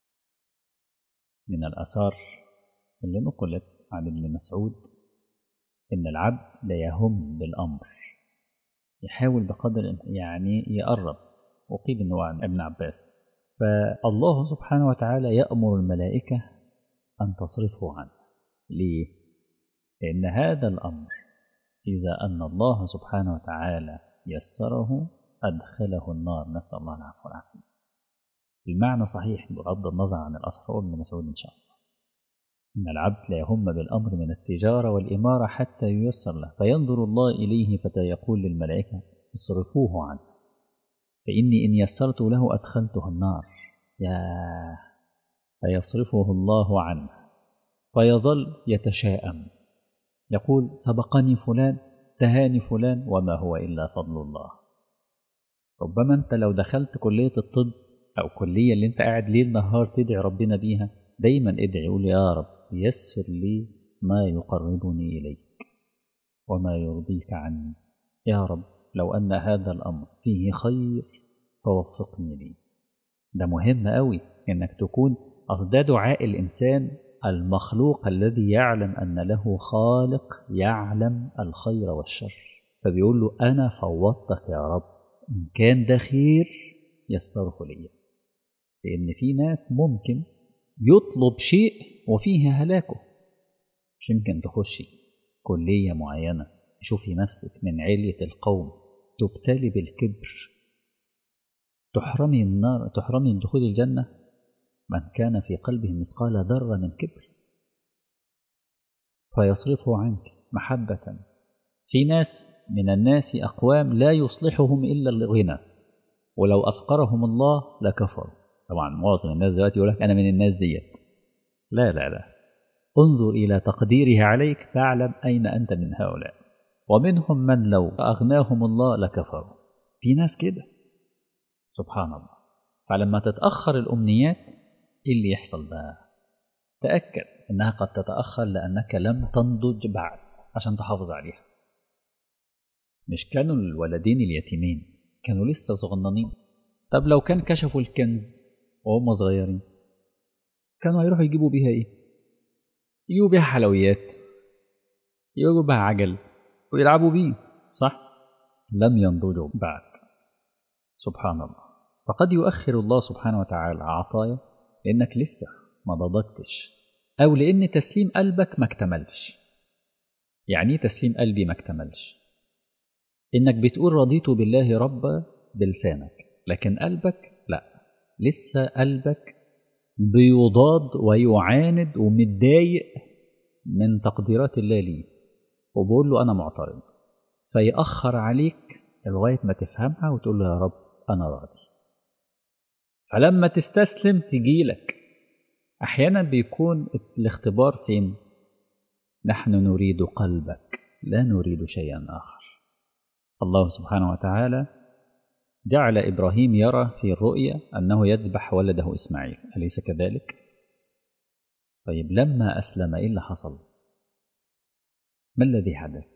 من الآثار اللي نقلت عن ابن مسعود إن العبد لا يهم بالأمر يحاول بقدر يعني يقرب وقيل إنه عن ابن عباس فالله سبحانه وتعالى يأمر الملائكة أن تصرفه عنه ليه؟ لأن هذا الأمر إذا أن الله سبحانه وتعالى يسره أدخله النار نسأل الله العفو والعافية المعنى صحيح بغض النظر عن الأثر ابن مسعود إن شاء الله إن العبد لا يهم بالأمر من التجارة والإمارة حتى ييسر له فينظر الله إليه فيقول للملائكة اصرفوه عنه فإني إن يسرت له أدخلته النار يا فيصرفه الله عنه فيظل يتشاءم يقول سبقني فلان تهاني فلان وما هو إلا فضل الله ربما أنت لو دخلت كلية الطب أو كلية اللي أنت قاعد ليل نهار تدعي ربنا بيها دايما ادعي قول يا رب يسر لي ما يقربني إليك وما يرضيك عني يا رب لو أن هذا الأمر فيه خير فوفقني لي ده مهم قوي إنك تكون أصل ده دعاء الإنسان المخلوق الذي يعلم أن له خالق يعلم الخير والشر فبيقول له أنا فوضتك يا رب إن كان ده خير يسره لي لأن في ناس ممكن يطلب شيء وفيه هلاكه مش يمكن تخشي كلية معينة تشوفي نفسك من علية القوم تبتلي بالكبر تحرمي النار تحرمي من دخول الجنة من كان في قلبه مثقال ذرة من كبر فيصرفه عنك محبة في ناس من الناس أقوام لا يصلحهم إلا الغنى ولو أفقرهم الله لكفروا طبعا معظم الناس دلوقتي يقول لك أنا من الناس ديت لا لا لا انظر إلى تقديره عليك فاعلم أين أنت من هؤلاء ومنهم من لو أغناهم الله لكفروا في ناس كده سبحان الله فلما تتأخر الأمنيات إيه اللي يحصل بقى تأكد أنها قد تتأخر لأنك لم تنضج بعد عشان تحافظ عليها مش كانوا الولدين اليتيمين كانوا لسه صغننين طب لو كان كشفوا الكنز وهم صغيرين كانوا هيروحوا يجيبوا بيها ايه يجيبوا بيها حلويات يجيبوا بيها عجل ويلعبوا بيه صح لم ينضجوا بعد سبحان الله فقد يؤخر الله سبحانه وتعالى عطايا لأنك لسه ما ضضجتش أو لأن تسليم قلبك ما اكتملش يعني ايه تسليم قلبي ما اكتملش إنك بتقول رضيت بالله ربا بلسانك لكن قلبك لا لسه قلبك بيضاد ويعاند ومتضايق من تقديرات الله ليه وبقول له أنا معترض فيأخر عليك لغاية ما تفهمها وتقول له يا رب أنا راضي فلما تستسلم تجيلك أحيانا بيكون الاختبار فين نحن نريد قلبك لا نريد شيئا آخر الله سبحانه وتعالى جعل إبراهيم يرى في الرؤيا أنه يذبح ولده إسماعيل أليس كذلك؟ طيب لما أسلم إيه اللي حصل؟ ما الذي حدث؟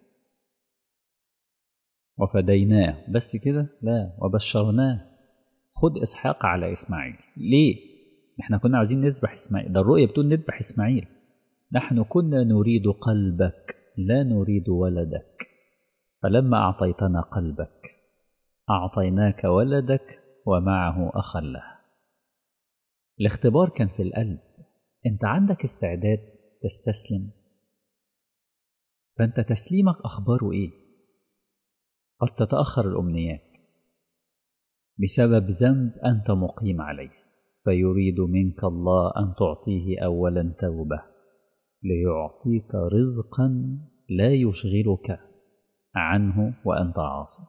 وفديناه بس كده؟ لا وبشرناه خد إسحاق على إسماعيل ليه؟ احنا كنا عايزين نذبح إسماعيل ده الرؤيا بتقول نذبح إسماعيل نحن كنا نريد قلبك لا نريد ولدك فلما أعطيتنا قلبك أعطيناك ولدك ومعه أخا له الاختبار كان في القلب أنت عندك استعداد تستسلم فأنت تسليمك أخباره إيه قد تتأخر الأمنيات بسبب ذنب أنت مقيم عليه فيريد منك الله أن تعطيه أولا توبة ليعطيك رزقا لا يشغلك عنه وأنت عاصي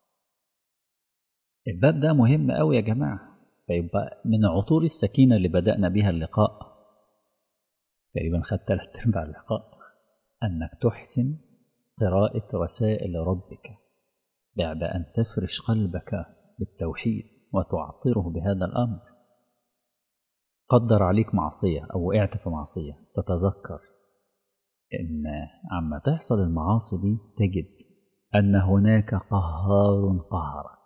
الباب ده مهم قوي يا جماعة فيبقى من عطور السكينة اللي بدأنا بها اللقاء تقريبا خدت ثلاث أرباع اللقاء أنك تحسن قراءة رسائل ربك بعد أن تفرش قلبك بالتوحيد وتعطره بهذا الأمر قدر عليك معصية أو وقعت في معصية تتذكر إن عما تحصل المعاصي دي تجد أن هناك قهار قهرك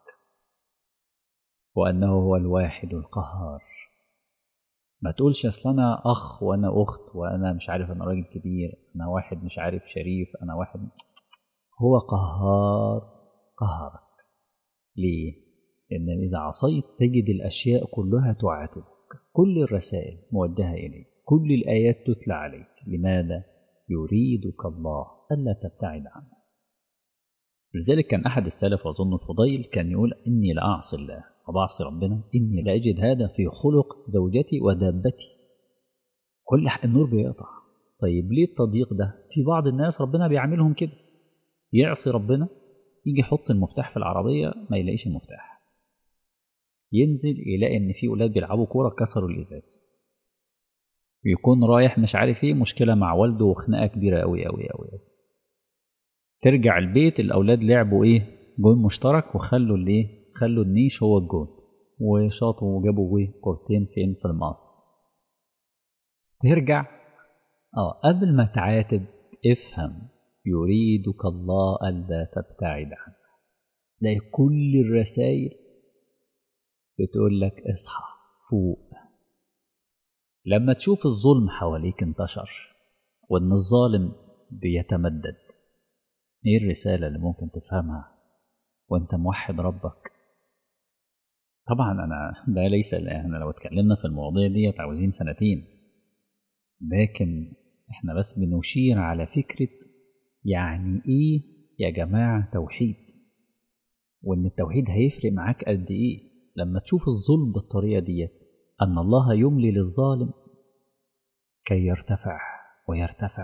وأنه هو الواحد القهار ما تقولش أصل أنا أخ وأنا أخت وأنا مش عارف أنا راجل كبير أنا واحد مش عارف شريف أنا واحد هو قهار قهرك ليه؟ لأن إذا عصيت تجد الأشياء كلها تعاتبك كل الرسائل موجهة إليك كل الآيات تتلى عليك لماذا؟ يريدك الله ألا تبتعد عنه لذلك كان أحد السلف أظن الفضيل كان يقول إني لأعصي الله وبعصي ربنا إني لأجد هذا في خلق زوجتي ودابتي كل النور بيقطع طيب ليه التضييق ده في بعض الناس ربنا بيعاملهم كده يعصي ربنا يجي يحط المفتاح في العربية ما يلاقيش المفتاح ينزل يلاقي ان في اولاد بيلعبوا كوره كسروا الازاز يكون رايح مش عارف ايه مشكله مع والده وخناقه كبيره قوي قوي قوي ترجع البيت الاولاد لعبوا ايه جون مشترك وخلوا الايه خلوا النيش هو الجون وشاطوا وجابوا ايه كورتين فين في المقص ترجع اه قبل ما تعاتب افهم يريدك الله الا تبتعد عنه تلاقي كل الرسائل بتقول لك اصحى فوق لما تشوف الظلم حواليك انتشر وان الظالم بيتمدد ايه الرسالة اللي ممكن تفهمها وانت موحد ربك طبعا انا ده ليس احنا لو اتكلمنا في المواضيع دي عاوزين سنتين لكن احنا بس بنشير على فكرة يعني ايه يا جماعة توحيد وان التوحيد هيفرق معاك قد ايه لما تشوف الظلم بالطريقة ديت أن الله يملي للظالم كي يرتفع ويرتفع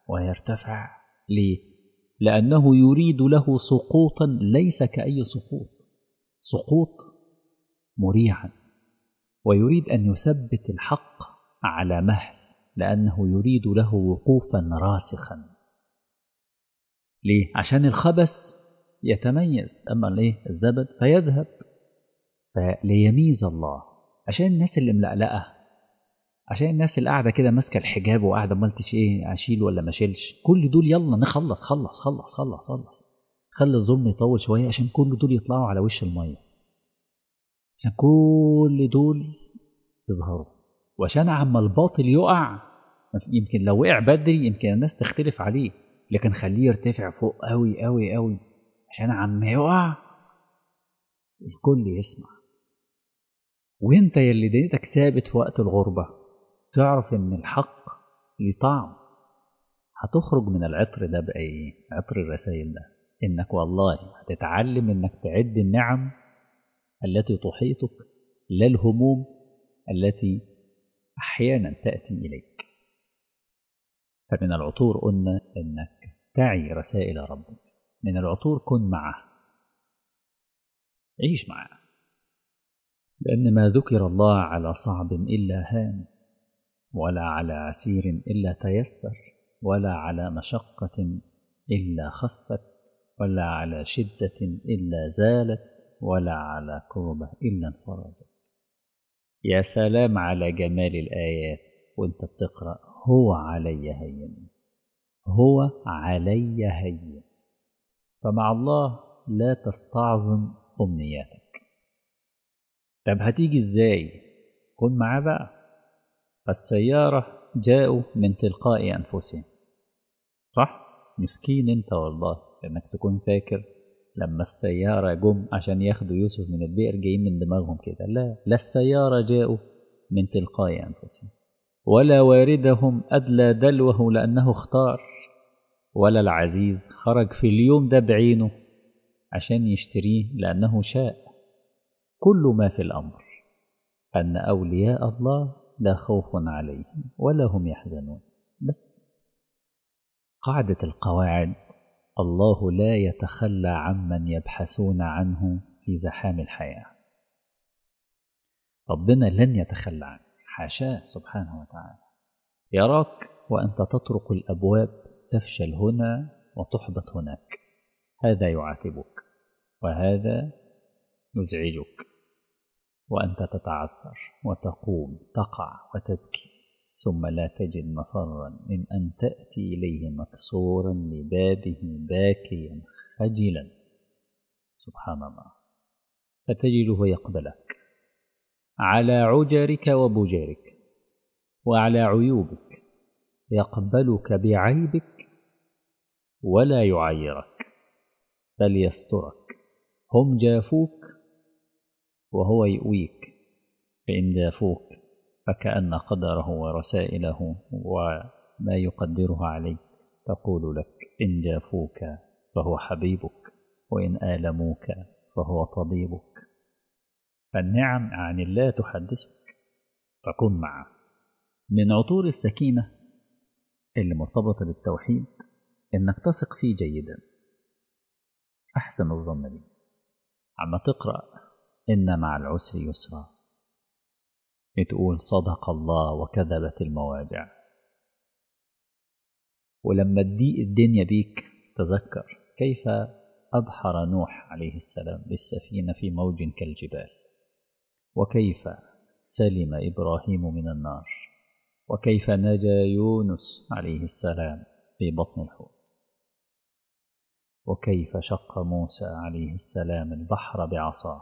ويرتفع ليه؟ لأنه يريد له سقوطا ليس كأي سقوط سقوط مريعا ويريد أن يثبت الحق على مهل لأنه يريد له وقوفا راسخا ليه؟ عشان الخبث يتميز أما ليه الزبد فيذهب فليميز الله عشان الناس اللي ملقلقة عشان الناس اللي قاعدة كده ماسكة الحجاب وقاعدة مالتش ايه اشيل ولا ما اشيلش كل دول يلا نخلص خلص خلص خلص خلص خلي الظلم يطول شوية عشان كل دول يطلعوا على وش المية عشان كل دول يظهروا وعشان عما الباطل يقع يمكن لو وقع بدري يمكن الناس تختلف عليه لكن خليه يرتفع فوق قوي قوي قوي عشان عما يقع الكل يسمع وانت يلي دنيتك ثابت في وقت الغربة تعرف ان الحق ليه طعم هتخرج من العطر ده بأيه عطر الرسائل ده انك والله هتتعلم انك تعد النعم التي تحيطك لا الهموم التي احيانا تأتي اليك فمن العطور قلنا انك تعي رسائل ربك من العطور كن معه عيش معه لأن ما ذكر الله على صعب إلا هان ولا على عسير إلا تيسر ولا على مشقة إلا خفت ولا على شدة إلا زالت ولا على كربة إلا انفرجت يا سلام على جمال الآيات وانت بتقرأ هو علي هين هو علي هين فمع الله لا تستعظم أمنياتك طب هتيجي ازاي كن معاه بقى فالسيارة جاءوا من تلقاء أنفسهم صح مسكين انت والله لأنك تكون فاكر لما السيارة جم عشان ياخدوا يوسف من البئر جايين من دماغهم كده لا لا السيارة جاءوا من تلقاء أنفسهم ولا واردهم أدلى دلوه لأنه اختار ولا العزيز خرج في اليوم ده بعينه عشان يشتريه لأنه شاء كل ما في الأمر أن أولياء الله لا خوف عليهم ولا هم يحزنون بس قاعدة القواعد الله لا يتخلى عمن يبحثون عنه في زحام الحياة ربنا لن يتخلى عنك حاشاه سبحانه وتعالى يراك وأنت تطرق الأبواب تفشل هنا وتحبط هناك هذا يعاتبك وهذا يزعجك وأنت تتعثر وتقوم تقع وتبكي ثم لا تجد مفرا من أن تأتي إليه مكسورا لبابه باكيا خجلا سبحان الله فتجده يقبلك على عجرك وبجرك وعلى عيوبك يقبلك بعيبك ولا يعيرك بل يسترك هم جافوك وهو يؤويك فإن جافوك فكأن قدره ورسائله وما يقدره عليك تقول لك إن جافوك فهو حبيبك وإن آلموك فهو طبيبك فالنعم عن الله تحدثك فكن معه من عطور السكينة اللي مرتبطة بالتوحيد إنك تثق فيه جيدا أحسن الظن به عما تقرأ إن مع العسر يسرا تقول صدق الله وكذبت المواجع ولما تضيق الدنيا بيك تذكر كيف أبحر نوح عليه السلام بالسفينة في موج كالجبال وكيف سلم إبراهيم من النار وكيف نجا يونس عليه السلام في بطن الحوت وكيف شق موسى عليه السلام البحر بعصاه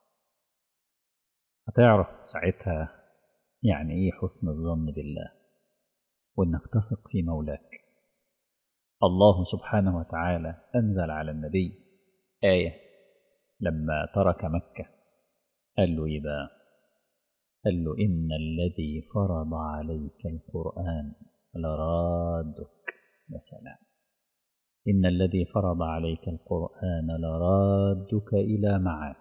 هتعرف ساعتها يعني ايه حسن الظن بالله وانك تثق في مولاك الله سبحانه وتعالى انزل على النبي ايه لما ترك مكه قال له ايه بقى قال له ان الذي فرض عليك القران لرادك يا سلام ان الذي فرض عليك القران لرادك الى معاد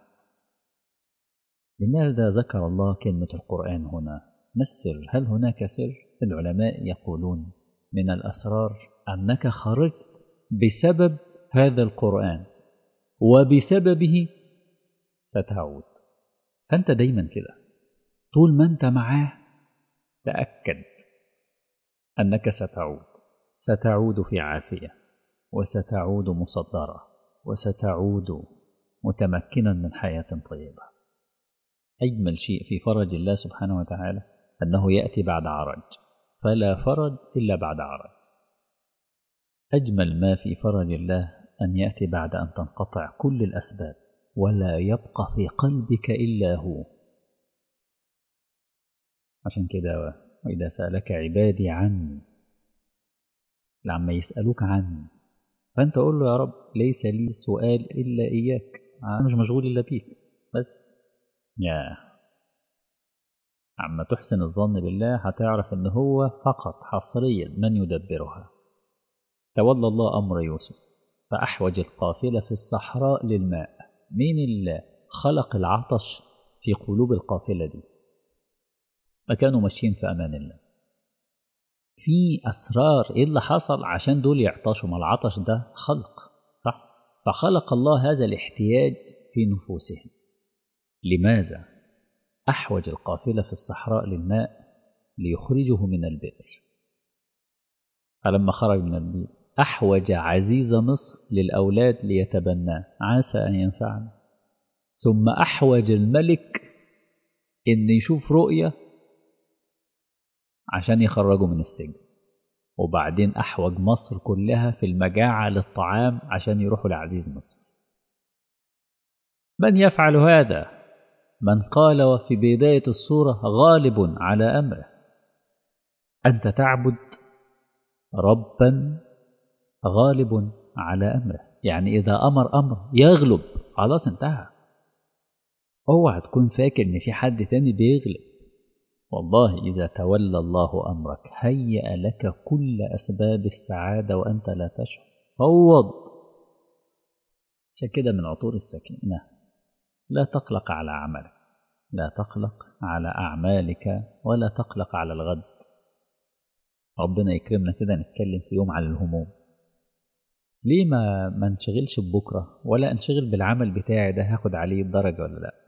لماذا ذكر الله كلمة القرآن هنا؟ ما السر؟ هل هناك سر؟ العلماء يقولون من الأسرار أنك خرجت بسبب هذا القرآن وبسببه ستعود فأنت دايما كده طول ما أنت معاه تأكد أنك ستعود ستعود في عافية وستعود مصدرة وستعود متمكنا من حياة طيبة أجمل شيء في فرج الله سبحانه وتعالى أنه يأتي بعد عرج فلا فرج إلا بعد عرج أجمل ما في فرج الله أن يأتي بعد أن تنقطع كل الأسباب ولا يبقى في قلبك إلا هو عشان كده وإذا سألك عبادي عني لما يسألوك عني فأنت قول له يا رب ليس لي سؤال إلا إياك أنا مش مشغول إلا بيك بس يا عما تحسن الظن بالله هتعرف ان هو فقط حصريا من يدبرها تولى الله امر يوسف فاحوج القافله في الصحراء للماء مين اللي خلق العطش في قلوب القافله دي فكانوا ماشيين في امان الله في اسرار ايه اللي حصل عشان دول يعطشوا ما العطش ده خلق صح فخلق الله هذا الاحتياج في نفوسهم لماذا أحوج القافلة في الصحراء للماء ليخرجه من البئر فلما خرج من البئر أحوج عزيز مصر للأولاد ليتبناه عسى أن ينفعنا ثم أحوج الملك إن يشوف رؤية عشان يخرجه من السجن وبعدين أحوج مصر كلها في المجاعة للطعام عشان يروحوا لعزيز مصر من يفعل هذا من قال وفي بداية الصورة غالب على أمره أنت تعبد ربا غالب على أمره يعني إذا أمر أمر يغلب خلاص انتهى اوعى تكون فاكر إن في حد تاني بيغلب والله إذا تولى الله أمرك هيأ لك كل أسباب السعادة وأنت لا تشعر فوض عشان كده من عطور السكينة لا تقلق على عملك لا تقلق على أعمالك ولا تقلق على الغد ربنا يكرمنا كده نتكلم في يوم على الهموم ليه ما ما انشغلش ببكرة ولا انشغل بالعمل بتاعي ده هاخد عليه الدرجة ولا لا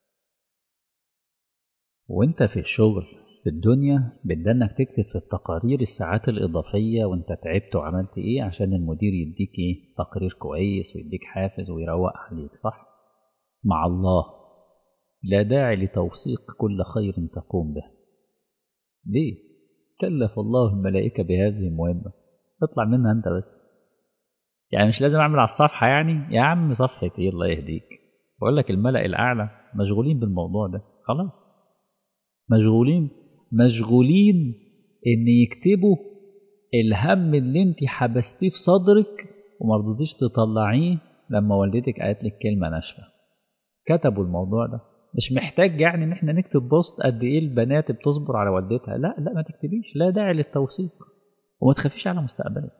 وانت في الشغل في الدنيا بدنا تكتب في التقارير الساعات الإضافية وانت تعبت وعملت ايه عشان المدير يديك ايه تقرير كويس ويديك حافز ويروق عليك صح مع الله لا داعي لتوثيق كل خير تقوم به ليه كلف الله الملائكة بهذه المهمة اطلع منها انت بس يعني مش لازم اعمل على الصفحة يعني يا عم صفحة ايه الله يهديك بقول لك الملأ الأعلى مشغولين بالموضوع ده خلاص مشغولين مشغولين ان يكتبوا الهم اللي انت حبستيه في صدرك وما رضيتيش تطلعيه لما والدتك قالت لك كلمة ناشفة كتبوا الموضوع ده مش محتاج يعني ان احنا نكتب بوست قد ايه البنات بتصبر على والدتها لا لا ما تكتبيش لا داعي للتوثيق وما تخافيش على مستقبلك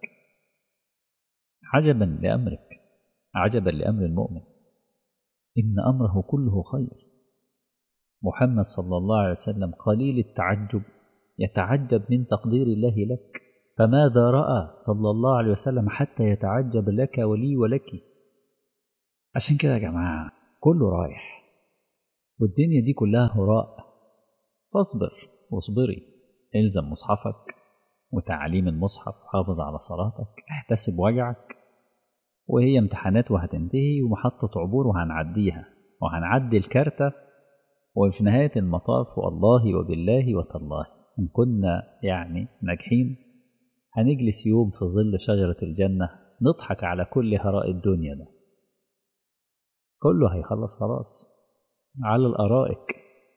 عجبا لامرك عجبا لامر المؤمن ان امره كله خير محمد صلى الله عليه وسلم قليل التعجب يتعجب من تقدير الله لك فماذا راى صلى الله عليه وسلم حتى يتعجب لك ولي ولك عشان كده يا جماعه كله رايح والدنيا دي كلها هراء فاصبر واصبري الزم مصحفك وتعليم المصحف حافظ على صلاتك احتسب وجعك وهي امتحانات وهتنتهي ومحطة عبور وهنعديها وهنعدي الكارتة وفي نهاية المطاف والله وبالله وتالله إن كنا يعني ناجحين هنجلس يوم في ظل شجرة الجنة نضحك على كل هراء الدنيا ده كله هيخلص خلاص على الأرائك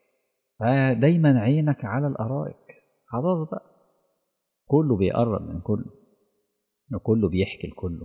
دايما عينك على الأرائك خلاص بقى كله بيقرب من كله وكله بيحكي لكله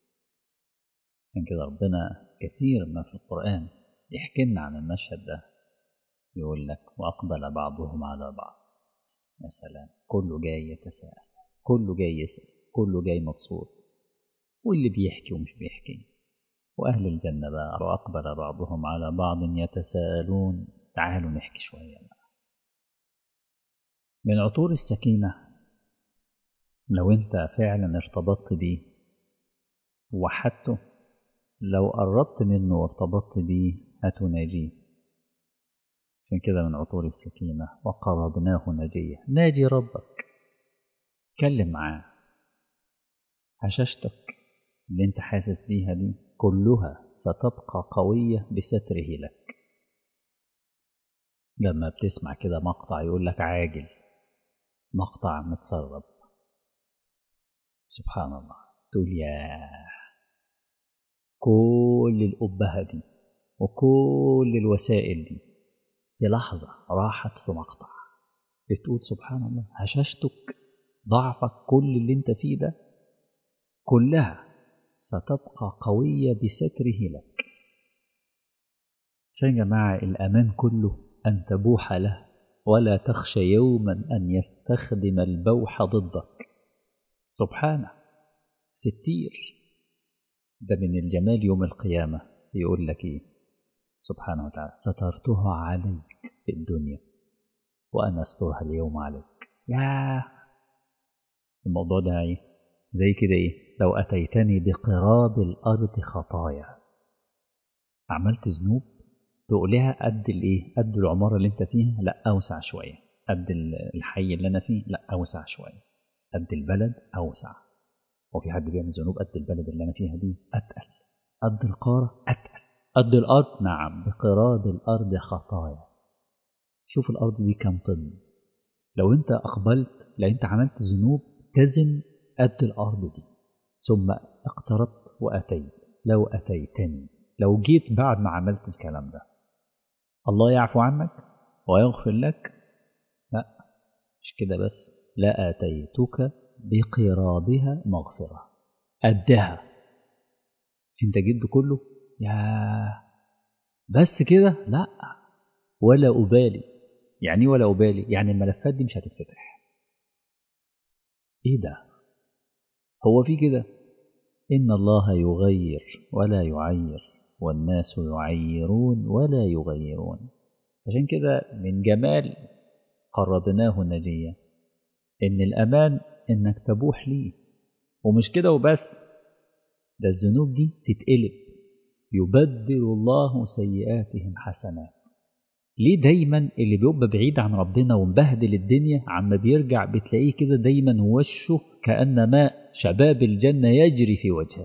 عشان كده ربنا كثير ما في القرآن يحكي لنا عن المشهد ده يقول لك وأقبل بعضهم على بعض يا سلام كله جاي يتساءل كله جاي يسأل كله جاي مبسوط واللي بيحكي ومش بيحكي وأهل الجنة بقى وأقبل بعضهم على بعض يتساءلون تعالوا نحكي شوية بقى من عطور السكينة لو انت فعلا ارتبطت بيه وحدته لو قربت منه وارتبطت بيه هتناجيه عشان كده من عطور السكينة وقربناه نجية ناجي ربك اتكلم معاه هشاشتك اللي انت حاسس بيها دي كلها ستبقى قوية بستره لك لما بتسمع كده مقطع يقول لك عاجل مقطع متسرب سبحان الله تقول يا كل الأبهة دي وكل الوسائل دي في لحظة راحت في مقطع بتقول سبحان الله هشاشتك ضعفك كل اللي انت فيه ده كلها ستبقى قوية بستره لك عشان يا جماعة الأمان كله أن تبوح له ولا تخشى يوما أن يستخدم البوح ضدك سبحانه ستير ده من الجمال يوم القيامة يقول لك إيه سبحانه وتعالى سترتها عليك في الدنيا وأنا أسترها اليوم عليك يا الموضوع ده إيه زي كده إيه لو أتيتني بقراب الأرض خطايا عملت ذنوب تقولها قد الإيه قد العمارة اللي أنت فيها لا أوسع شوية قد الحي اللي أنا فيه لا أوسع شوية قد البلد أوسع وفي حد بيعمل ذنوب قد البلد اللي أنا فيها دي أتقل قد القارة أتقل قد الأرض نعم بقراب الأرض خطايا شوف الأرض دي كم طن لو أنت أقبلت لو أنت عملت ذنوب تزن قد الأرض دي ثم اقتربت وأتيت لو أتيتني لو جيت بعد ما عملت الكلام ده الله يعفو عنك ويغفر لك لا مش كده بس لا أتيتك بقرابها مغفرة قدها انت جد كله يا بس كده لا ولا أبالي يعني ولا أبالي يعني الملفات دي مش هتتفتح ايه ده هو في كده إن الله يغير ولا يعير والناس يعيرون ولا يغيرون عشان كده من جمال قربناه نجية إن الأمان إنك تبوح ليه ومش كده وبس ده الذنوب دي تتقلب يبدل الله سيئاتهم حسنات ليه دايما اللي بيبقى بعيد عن ربنا ومبهدل الدنيا عما بيرجع بتلاقيه كده دايما وشه كأن ماء شباب الجنة يجري في وجهه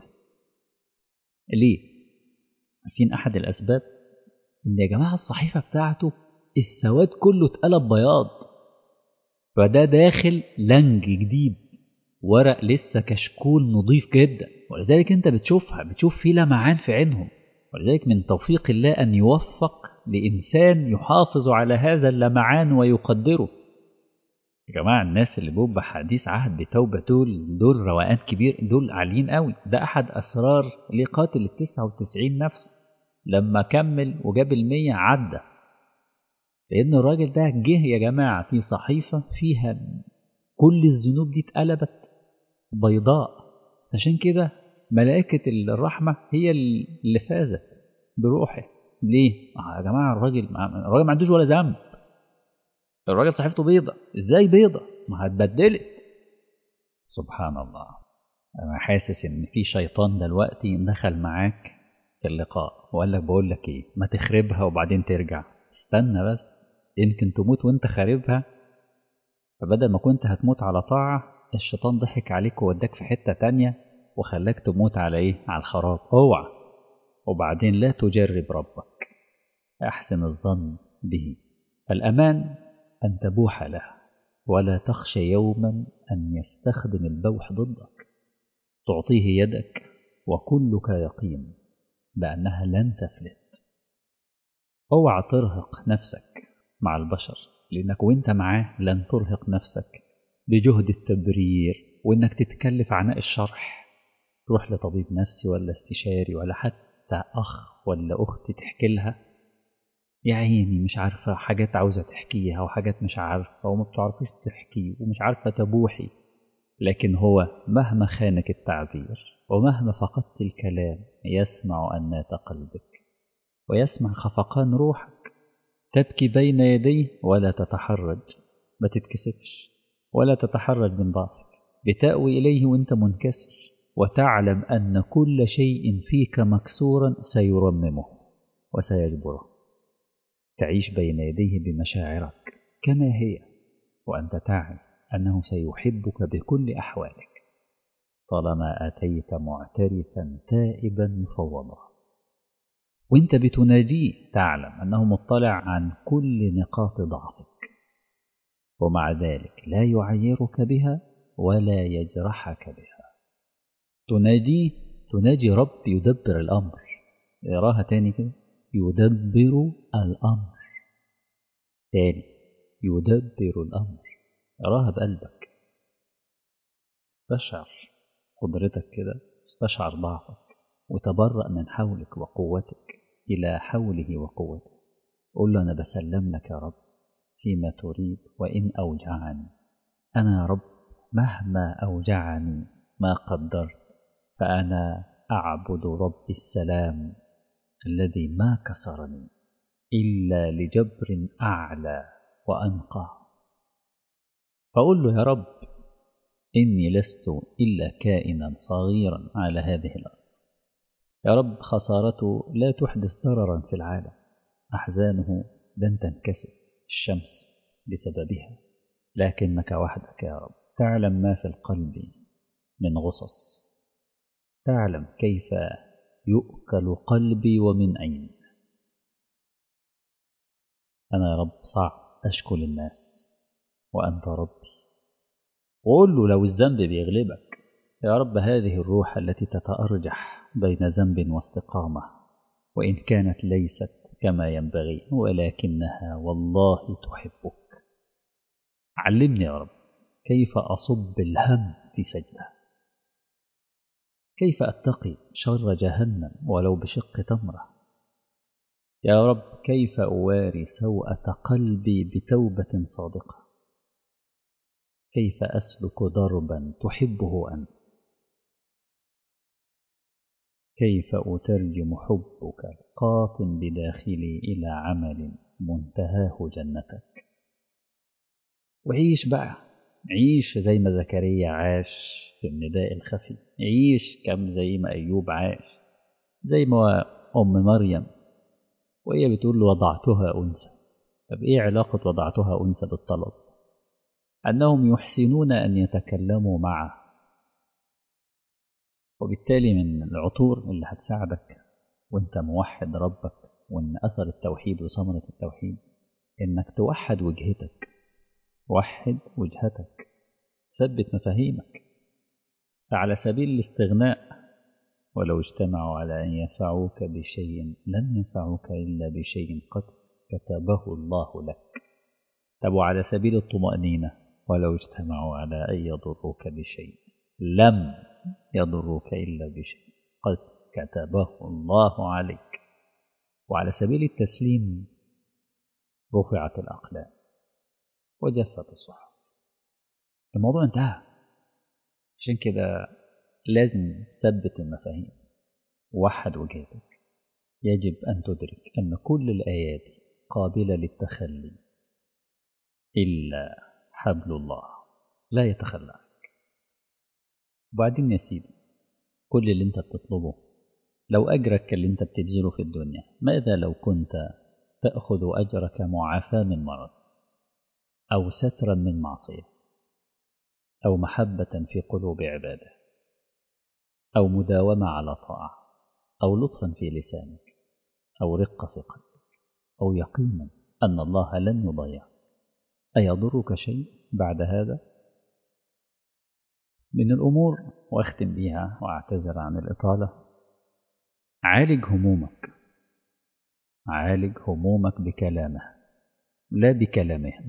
ليه؟ عارفين أحد الأسباب إن يا جماعة الصحيفة بتاعته السواد كله اتقلب بياض فده داخل لنج جديد ورق لسه كشكول نظيف جدا ولذلك انت بتشوفها بتشوف في لمعان في عينهم ولذلك من توفيق الله أن يوفق لإنسان يحافظ على هذا اللمعان ويقدره يا جماعة الناس اللي بيبقى حديث عهد بتوبة دول دول روقان كبير دول عاليين قوي ده أحد أسرار ليه قاتل التسعة وتسعين نفس لما كمل وجاب المية عدى لأن الراجل ده جه يا جماعة في صحيفة فيها كل الذنوب دي اتقلبت بيضاء عشان كده ملائكة الرحمة هي اللي فازت بروحه ليه؟ يا جماعة الراجل الراجل ما عندوش ولا ذنب الراجل صحيفته بيضة ازاي بيضة؟ ما هتبدلت سبحان الله أنا حاسس إن في شيطان دلوقتي دخل معاك في اللقاء وقال لك بقول لك إيه ما تخربها وبعدين ترجع استنى بس يمكن تموت وأنت خاربها فبدل ما كنت هتموت على طاعة الشيطان ضحك عليك ووداك في حتة تانية وخلاك تموت على إيه؟ على الخراب اوعى وبعدين لا تجرب ربك أحسن الظن به الأمان أن تبوح له ولا تخشى يوما أن يستخدم البوح ضدك تعطيه يدك وكلك يقين بأنها لن تفلت اوعى ترهق نفسك مع البشر لأنك وانت معاه لن ترهق نفسك بجهد التبرير وانك تتكلف عناء الشرح تروح لطبيب نفسي ولا استشاري ولا حتى أخ ولا أخت تحكي لها يا عيني مش عارفة حاجات عاوزة تحكيها وحاجات مش عارفة وما بتعرفيش تحكي ومش عارفة تبوحي لكن هو مهما خانك التعبير ومهما فقدت الكلام يسمع أنات قلبك ويسمع خفقان روحك تبكي بين يديه ولا تتحرج ما تتكسفش ولا تتحرج من ضعفك بتأوي إليه وأنت منكسر وتعلم أن كل شيء فيك مكسورا سيرممه وسيجبره تعيش بين يديه بمشاعرك كما هي وأنت تعلم أنه سيحبك بكل أحوالك طالما أتيت معترفا تائبا مفوضا وانت بتناجيه تعلم أنه مطلع عن كل نقاط ضعفك ومع ذلك لا يعيرك بها ولا يجرحك بها تناجيه تناجي رب يدبر الأمر يراها تاني كده يدبر الأمر تاني يدبر الأمر يراها بقلبك استشعر قدرتك كده استشعر ضعفك وتبرأ من حولك وقوتك إلى حوله وقوته قل له أنا بسلم لك يا رب فيما تريد وإن أوجعني أنا يا رب مهما أوجعني ما قدرت فأنا أعبد رب السلام الذي ما كسرني إلا لجبر أعلى وأنقى فقل له يا رب إني لست إلا كائنا صغيرا على هذه الأرض يا رب خسارته لا تحدث ضررا في العالم أحزانه لن تنكسر الشمس بسببها لكنك وحدك يا رب تعلم ما في القلب من غصص تعلم كيف يؤكل قلبي ومن أين أنا يا رب صعب أشكو للناس وأنت ربي وقول له لو الذنب بيغلبك يا رب هذه الروح التي تتأرجح بين ذنب واستقامة وإن كانت ليست كما ينبغي ولكنها والله تحبك علمني يا رب كيف أصب الهم في سجدة كيف أتقي شر جهنم ولو بشق تمرة يا رب كيف أواري سوءة قلبي بتوبة صادقة كيف أسلك دربا تحبه أنت كيف أترجم حبك القاط بداخلي إلى عمل منتهاه جنتك وعيش بقى عيش زي ما زكريا عاش في النداء الخفي عيش كم زي ما أيوب عاش زي ما أم مريم وهي بتقول وضعتها أنثى طب إيه علاقة وضعتها أنثى بالطلب أنهم يحسنون أن يتكلموا معه وبالتالي من العطور اللي هتساعدك وانت موحد ربك وان أثر التوحيد وثمرة التوحيد انك توحد وجهتك وحد وجهتك ثبت مفاهيمك فعلى سبيل الاستغناء ولو اجتمعوا على أن ينفعوك بشيء لن ينفعوك إلا بشيء قد كتبه الله لك طب وعلى سبيل الطمأنينة ولو اجتمعوا على أن يضروك بشيء لم يضروك إلا بشيء قد كتبه الله عليك وعلى سبيل التسليم رفعت الأقلام وجفت الصحف الموضوع انتهى عشان كده لازم تثبت المفاهيم وحد وجهتك يجب أن تدرك أن كل الآيات قابلة للتخلي إلا حبل الله لا يتخلى عنك وبعدين يا سيدي كل اللي انت بتطلبه لو أجرك اللي انت بتبذله في الدنيا ماذا لو كنت تأخذ أجرك معافاة من مرض أو سترا من معصية أو محبة في قلوب عباده أو مداومة على طاعة أو لطفا في لسانك أو رقة في قلبك أو يقينا أن الله لن يضيع أيضرك شيء بعد هذا؟ من الأمور وأختم بها وأعتذر عن الإطالة عالج همومك عالج همومك بكلامه لا بكلامهم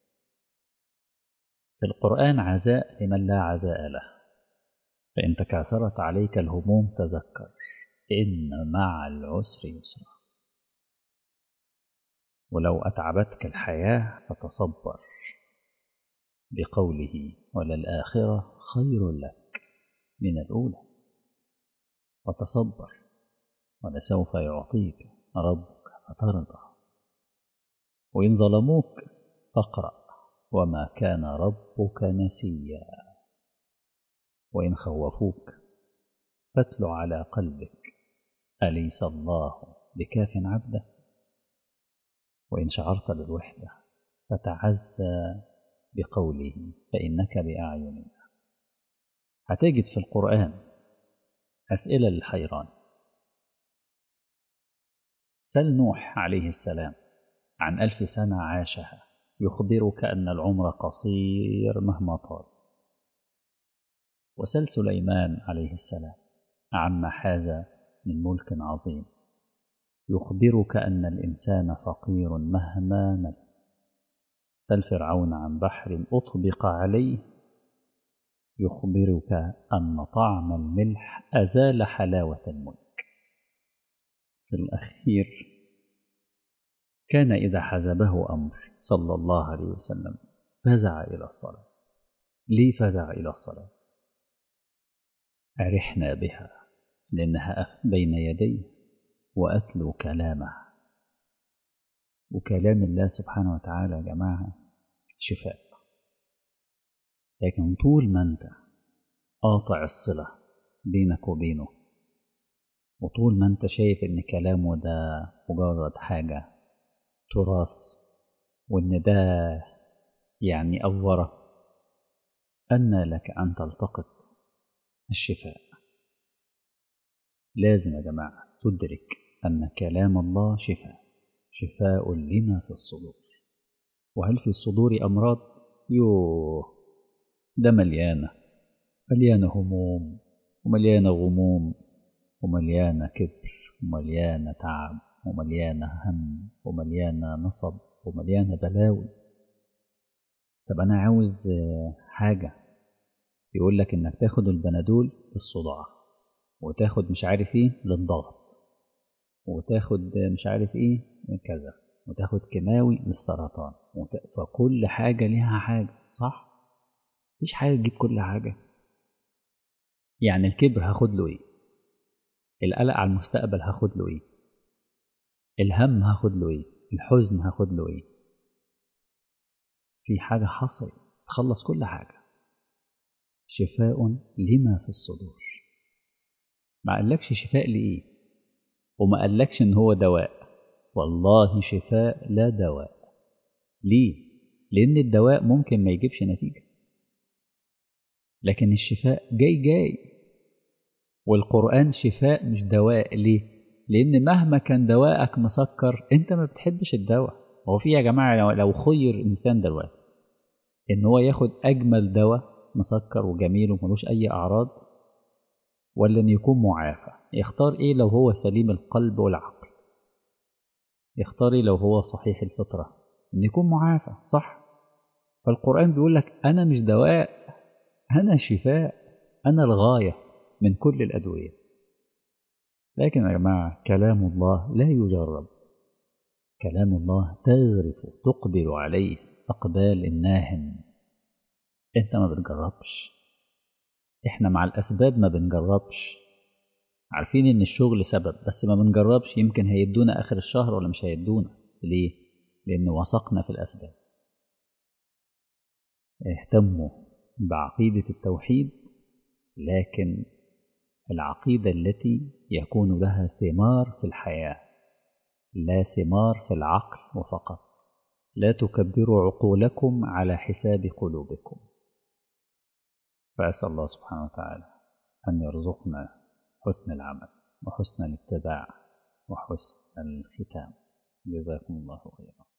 في القرآن عزاء لمن لا عزاء له فإن تكاثرت عليك الهموم تذكر إن مع العسر يسرا ولو أتعبتك الحياة فتصبر بقوله وللآخرة خير لك من الأولى وتصبر ولسوف يعطيك ربك فترضى وإن ظلموك فاقرأ وما كان ربك نسيا وإن خوفوك فاتل على قلبك أليس الله بكاف عبده وإن شعرت بالوحدة فتعزى بقوله فإنك بأعيننا هتجد في القرآن أسئلة للحيران سل نوح عليه السلام عن ألف سنة عاشها يخبرك أن العمر قصير مهما طال وسل سليمان عليه السلام عما حاز من ملك عظيم يخبرك أن الإنسان فقير مهما مل سل فرعون عن بحر أطبق عليه يخبرك أن طعم الملح أزال حلاوة الملك في الأخير كان إذا حزبه أمر صلى الله عليه وسلم فزع إلى الصلاة ليه فزع إلى الصلاة أرحنا بها لأنها بين يديه وأتلو كلامه وكلام الله سبحانه وتعالى يا جماعة شفاء لكن طول ما أنت قاطع الصلة بينك وبينه وطول ما أنت شايف إن كلامه ده مجرد حاجة تراث وإن ده يعني أورة أن لك أن تلتقط الشفاء لازم يا جماعة تدرك أن كلام الله شفاء شفاء لما في الصدور وهل في الصدور أمراض؟ يوه ده مليانة مليانة هموم ومليانة غموم ومليانة كبر ومليانة تعب ومليانة هم ومليانة نصب ومليانة بلاوي طب أنا عاوز حاجة يقول لك إنك تاخد البنادول للصداع وتاخد مش عارف إيه للضغط وتاخد مش عارف إيه كذا وتاخد كيماوي للسرطان وت... فكل حاجة ليها حاجة صح؟ مفيش حاجة تجيب كل حاجة يعني الكبر هاخد له إيه؟ القلق على المستقبل هاخد له إيه؟ الهم هاخد له إيه؟ الحزن هاخد له إيه؟ في حاجة حصري تخلص كل حاجة شفاء لما في الصدور ما قالكش شفاء لإيه وما قالكش إن هو دواء والله شفاء لا دواء ليه لأن الدواء ممكن ما يجيبش نتيجة لكن الشفاء جاي جاي والقرآن شفاء مش دواء ليه لأن مهما كان دواءك مسكر أنت ما بتحبش الدواء هو في يا جماعة لو خير إنسان دلوقتي إن هو ياخد أجمل دواء مسكر وجميل وملوش أي أعراض ولا إن يكون معافى يختار إيه لو هو سليم القلب والعقل يختار إيه لو هو صحيح الفطرة إن يكون معافى صح فالقرآن بيقول لك أنا مش دواء أنا شفاء أنا الغاية من كل الأدوية لكن يا جماعة كلام الله لا يجرب كلام الله تغرف تقبل عليه أقبال الناهن أنت ما بتجربش إحنا مع الأسباب ما بنجربش عارفين إن الشغل سبب بس ما بنجربش يمكن هيدونا آخر الشهر ولا مش هيدونا ليه؟ لأن وثقنا في الأسباب اهتموا بعقيدة التوحيد لكن العقيدة التي يكون لها ثمار في الحياة لا ثمار في العقل وفقط لا تكبروا عقولكم على حساب قلوبكم فأسأل الله سبحانه وتعالى أن يرزقنا حسن العمل وحسن الاتباع وحسن الختام جزاكم الله خيرا